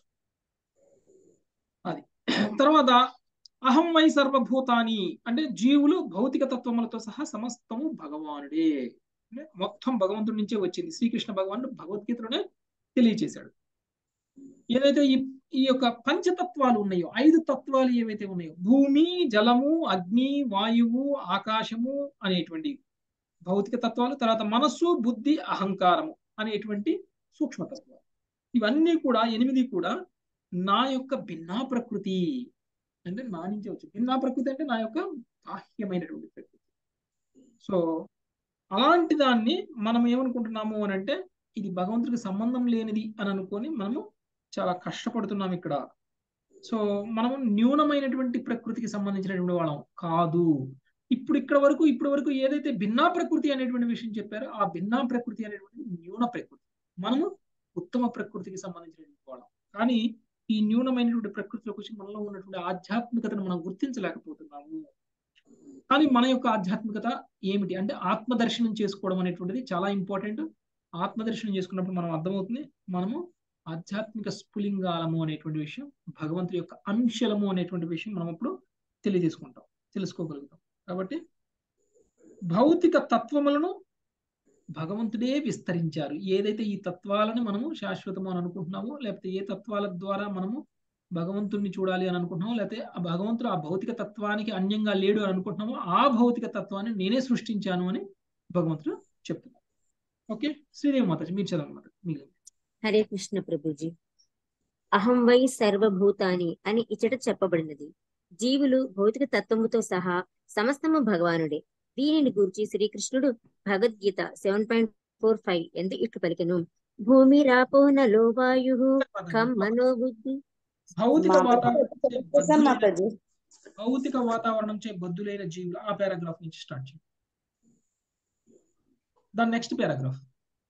అది తర్వాత అహం వై సర్వభూతాని అంటే జీవులు భౌతిక తత్వములతో సహా సమస్తము భగవానుడే అంటే మొత్తం భగవంతుడి నుంచే వచ్చింది శ్రీకృష్ణ భగవానుడు భగవద్గీతలోనే తెలియచేశాడు ఏదైతే ఈ ఈ యొక్క పంచతత్వాలు ఉన్నాయో ఐదు తత్వాలు ఏవైతే ఉన్నాయో భూమి జలము అగ్ని వాయువు ఆకాశము అనేటువంటి భౌతిక తత్వాలు తర్వాత మనస్సు బుద్ధి అహంకారము అనేటువంటి సూక్ష్మతత్వాలు ఇవన్నీ కూడా ఎనిమిది కూడా నా యొక్క భిన్నా ప్రకృతి అంటే నా నుంచే వచ్చి భిన్నా ప్రకృతి అంటే నా యొక్క బాహ్యమైనటువంటి ప్రకృతి సో అలాంటి దాన్ని మనం ఏమనుకుంటున్నాము అని అంటే ఇది భగవంతుడికి సంబంధం లేనిది అని అనుకొని మనము చాలా కష్టపడుతున్నాం ఇక్కడ సో మనము న్యూనమైనటువంటి ప్రకృతికి సంబంధించినటువంటి వాళ్ళం కాదు ఇప్పుడు ఇక్కడ వరకు ఇప్పటి వరకు ఏదైతే భిన్నా ప్రకృతి అనేటువంటి విషయం చెప్పారో ఆ భిన్నా ప్రకృతి అనేటువంటి న్యూన ప్రకృతి మనము ఉత్తమ ప్రకృతికి సంబంధించినటువంటి వాళ్ళం కానీ ఈ న్యూనమైనటువంటి ప్రకృతిలోకి వచ్చి మనలో ఉన్నటువంటి ఆధ్యాత్మికతను మనం గుర్తించలేకపోతున్నాము కానీ మన యొక్క ఆధ్యాత్మికత ఏమిటి అంటే ఆత్మదర్శనం చేసుకోవడం అనేటువంటిది చాలా ఇంపార్టెంట్ ఆత్మదర్శనం చేసుకున్నప్పుడు మనం అర్థమవుతుంది మనము ఆధ్యాత్మిక స్ఫులింగాలము అనేటువంటి విషయం భగవంతుడి యొక్క అంశలము అనేటువంటి విషయం మనం అప్పుడు తెలియజేసుకుంటాం తెలుసుకోగలుగుతాం కాబట్టి భౌతిక తత్వములను భగవంతుడే విస్తరించారు ఏదైతే ఈ తత్వాలను మనము శాశ్వతము అని అనుకుంటున్నామో లేకపోతే ఏ తత్వాల ద్వారా మనము భగవంతుడిని చూడాలి అని అనుకుంటున్నామో లేకపోతే ఆ భగవంతుడు ఆ భౌతిక తత్వానికి అన్యంగా లేడు అని అనుకుంటున్నామో ఆ భౌతిక తత్వాన్ని నేనే సృష్టించాను అని భగవంతుడు చెప్తున్నారు ఓకే శ్రీదేవి మాతాజీ మీరు చదవండి మాత మిగిలింది హరే కృష్ణ ప్రభుజీ అహం వై సర్వభూతాని అని ఇచ్చట చెప్పబడినది జీవులు భౌతిక తత్వముతో సహా సమస్తము భగవానుడే దీనిని గూర్చి శ్రీకృష్ణుడు Bhagavad Gita seven point four five ఎందు ఇట్లు పలికెను భూమి రాపో నలో వాయు ఖం మనోబుద్ధి భౌతిక వాతావరణం చే చెప్పేశాను బద్ధులైన మాతాజీ భౌతిక వాతావరణం చే బద్దులైన జీవులు ఆ పారాగ్రాఫ్ నుంచి స్టార్ట్ చేయండి దాని నెక్స్ట్ పారాగ్రాఫ్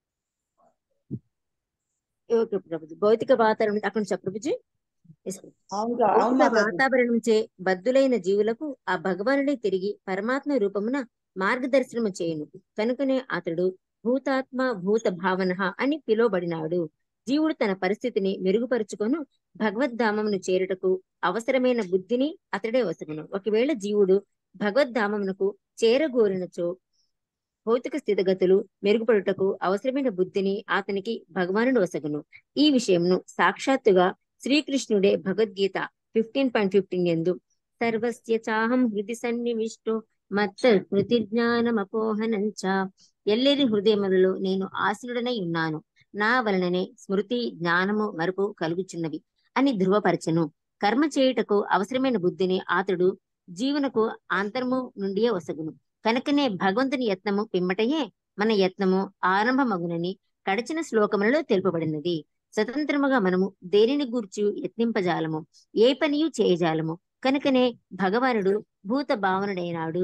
ఓకే ప్రభుజీ భౌతిక వాతావరణం అక్కడ చెప్పు ప్రభుజీ Yes, ప్రభుజీ. అవును అవును భౌతిక మాతాజీ వాతావరణంచే బద్దులైన జీవులకు ఆ భగవానుడే తిరిగి పరమాత్మ రూపమున మార్గదర్శనము చేయును కనుకనే అతడు భూతాత్మ భూత భావన అని పిలువబడినాడు జీవుడు తన పరిస్థితిని మెరుగుపరుచుకొను భగవద్ధామమును చేరుటకు అవసరమైన బుద్ధిని అతడే వసగును ఒకవేళ జీవుడు భగవద్ధామమునకు చేరగోరినచో భౌతిక స్థితిగతులు మెరుగుపడుటకు అవసరమైన బుద్ధిని అతనికి భగవానుడు వసగును ఈ విషయంను సాక్షాత్తుగా శ్రీకృష్ణుడే భగవద్గీత ఫిఫ్టీన్ పాయింట్ ఫిఫ్టీన్ ఎందు సర్వస్య చాహం హృది సన్నివిష్టో మత్త స్మృతి జ్ఞానమపోహనంచ ఎల్లరి హృదయములలో నేను ఆశీనుడనై ఉన్నాను నా వలననే స్మృతి జ్ఞానము మరుపు కలుగుచున్నవి అని ధృవపరచెను కర్మ చేయుటకు అవసరమైన బుద్ధిని అతడు జీవనకు ఆంతరము నుండియే వసగును కనుకనే భగవంతుని యత్నము పిమ్మటయే మన యత్నము ఆరంభమగునని కడచిన శ్లోకములలో తెలుపబడినది స్వతంత్రముగా మనము దేనిని గూర్చి యత్నింపజాలము ఏ పనియు చేయజాలము కనుకనే భగవానుడు భూత భావనుడైనాడు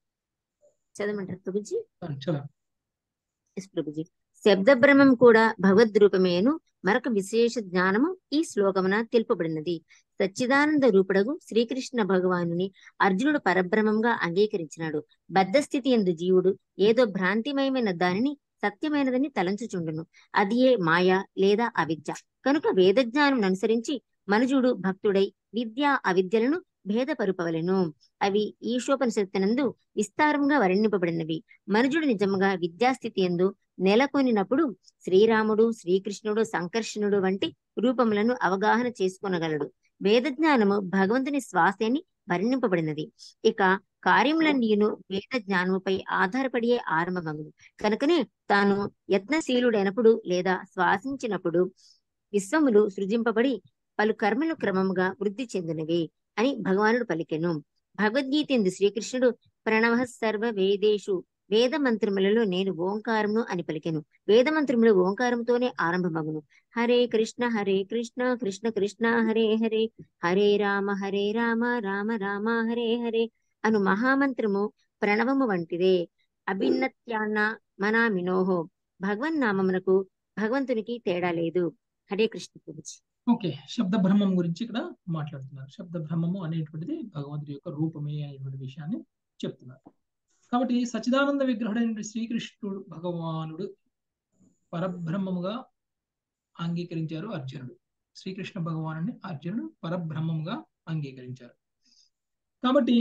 చదవమంటారు ప్రభుజీ చదవండి ఎస్ ప్రభుజీ శబ్ద బ్రహ్మం కూడా భగవద్ రూపమేను మరొక విశేష జ్ఞానము ఈ శ్లోకమున తెలుపబడినది సచ్చిదానంద రూపుడగు శ్రీకృష్ణ భగవానుని అర్జునుడు పరబ్రహ్మంగా అంగీకరించినాడు బద్ధస్థితి ఎందు జీవుడు ఏదో భ్రాంతిమయమైన దానిని సత్యమైనదని తలంచుచుండును అది ఏ మాయ లేదా అవిద్య కనుక వేదజ్ఞానం అనుసరించి మనుజుడు భక్తుడై విద్య అవిద్యలను భేదపరుపవలెను అవి ఈశోపనిషత్తునందు విస్తారంగా వర్ణింపబడినవి మనుజుడు నిజముగా విద్యాస్థితి ఎందు నెలకొనినప్పుడు శ్రీరాముడు శ్రీకృష్ణుడు సంకర్షణుడు వంటి రూపములను అవగాహన చేసుకొనగలడు వేదజ్ఞానము భగవంతుని శ్వాసని వర్ణింపబడినది ఇక కార్యములన్నీయును వేద జ్ఞానముపై ఆధారపడియే ఆరంభమగును కనుకనే తాను యత్నశీలుడైనప్పుడు లేదా శ్వాసించినప్పుడు విశ్వములు సృజింపబడి పలు కర్మలు క్రమముగా వృద్ధి చెందినవి అని భగవానుడు పలికెను భగవద్గీత ఎందు శ్రీకృష్ణుడు ప్రణవ సర్వ వేదేషు వేద మంత్రములలో నేను ఓంకారమును అని పలికెను వేద మంత్రములు ఓంకారముతోనే ఆరంభమగును హరే కృష్ణ హరే కృష్ణ కృష్ణ కృష్ణ హరే హరే హరే రామ హరే రామ రామ రామ హరే హరే అను మహామంత్రము ప్రణవము వంటిదే అభిన్నత్యాన్న మనామినోహో భగవన్నామమునకు భగవంతునికి తేడా లేదు హరే కృష్ణ ప్రభుజీ ఓకే శబ్ద బ్రహ్మం గురించి ఇక్కడ మాట్లాడుతున్నారు శబ్ద బ్రహ్మము అనేటువంటిది భగవంతుడి యొక్క రూపమే అనేటువంటి విషయాన్ని చెప్తున్నారు కాబట్టి సచిదానంద విగ్రహుడైన శ్రీకృష్ణుడు భగవానుడు పరబ్రహ్మముగా అంగీకరించారు అర్జునుడు శ్రీకృష్ణ భగవాను అర్జునుడు పరబ్రహ్మముగా అంగీకరించారు కాబట్టి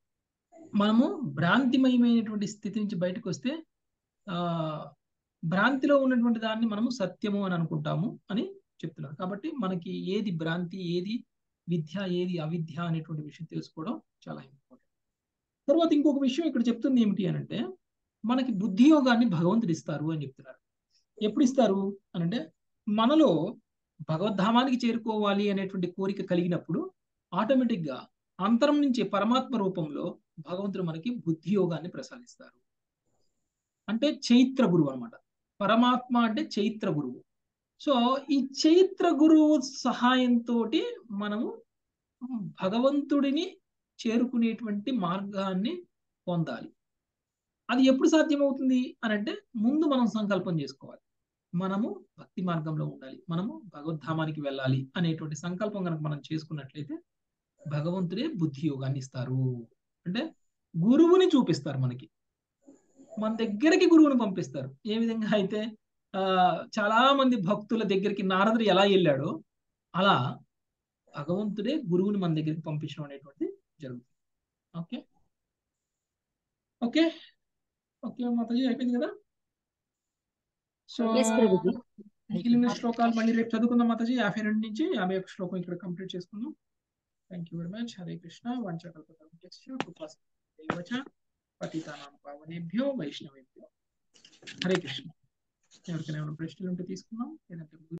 మనము భ్రాంతిమయమైనటువంటి స్థితి నుంచి బయటకు వస్తే ఆ భ్రాంతిలో ఉన్నటువంటి దాన్ని మనము సత్యము అని అనుకుంటాము అని చెప్తున్నారు కాబట్టి మనకి ఏది భ్రాంతి ఏది విద్య ఏది అవిద్య అనేటువంటి విషయం తెలుసుకోవడం చాలా ఇంపార్టెంట్ తర్వాత ఇంకొక విషయం ఇక్కడ చెప్తుంది ఏమిటి అని అంటే మనకి బుద్ధి యోగాన్ని భగవంతుడు ఇస్తారు అని చెప్తున్నారు ఎప్పుడు ఇస్తారు అని అంటే మనలో భగవద్ధామానికి చేరుకోవాలి అనేటువంటి కోరిక కలిగినప్పుడు ఆటోమేటిక్ గా అంతరం నుంచి పరమాత్మ రూపంలో భగవంతుడు మనకి బుద్ధి యోగాన్ని ప్రసాదిస్తారు అంటే చైత్ర గురువు అనమాట పరమాత్మ అంటే చైత్ర గురువు సో ఈ చైత్ర గురువు సహాయంతో మనము భగవంతుడిని చేరుకునేటువంటి మార్గాన్ని పొందాలి అది ఎప్పుడు సాధ్యమవుతుంది అని అంటే ముందు మనం సంకల్పం చేసుకోవాలి మనము భక్తి మార్గంలో ఉండాలి మనము భగవద్ధామానికి వెళ్ళాలి అనేటువంటి సంకల్పం కనుక మనం చేసుకున్నట్లయితే భగవంతుడే బుద్ధి యోగాన్ని ఇస్తారు అంటే గురువుని చూపిస్తారు మనకి మన దగ్గరికి గురువుని పంపిస్తారు ఏ విధంగా అయితే ఆ చాలా మంది భక్తుల దగ్గరికి నారదుడు ఎలా వెళ్ళాడో అలా భగవంతుడే గురువుని మన దగ్గరికి పంపించడం అనేటువంటిది జరుగుతుంది ఓకే ఓకే ఓకే మాతాజీ అయిపోయింది కదా సో Yes, ప్రభుజీ. మిగిలిన శ్లోకాలు మళ్ళీ రేపు చదువుకుందాం మాతాజీ యాభై రెండు నుంచి యాభై ఒక శ్లోకం ఇక్కడ కంప్లీట్ చేసుకుందాం thank you very much Hare Krishna వంచకల్ప పతితానాం పావనేభ్యో వైష్ణవేభ్యో హరే కృష్ణ ఎవరికైనా ఏమైనా ప్రశ్నలు ఉంటే తీసుకుందాం లేదంటే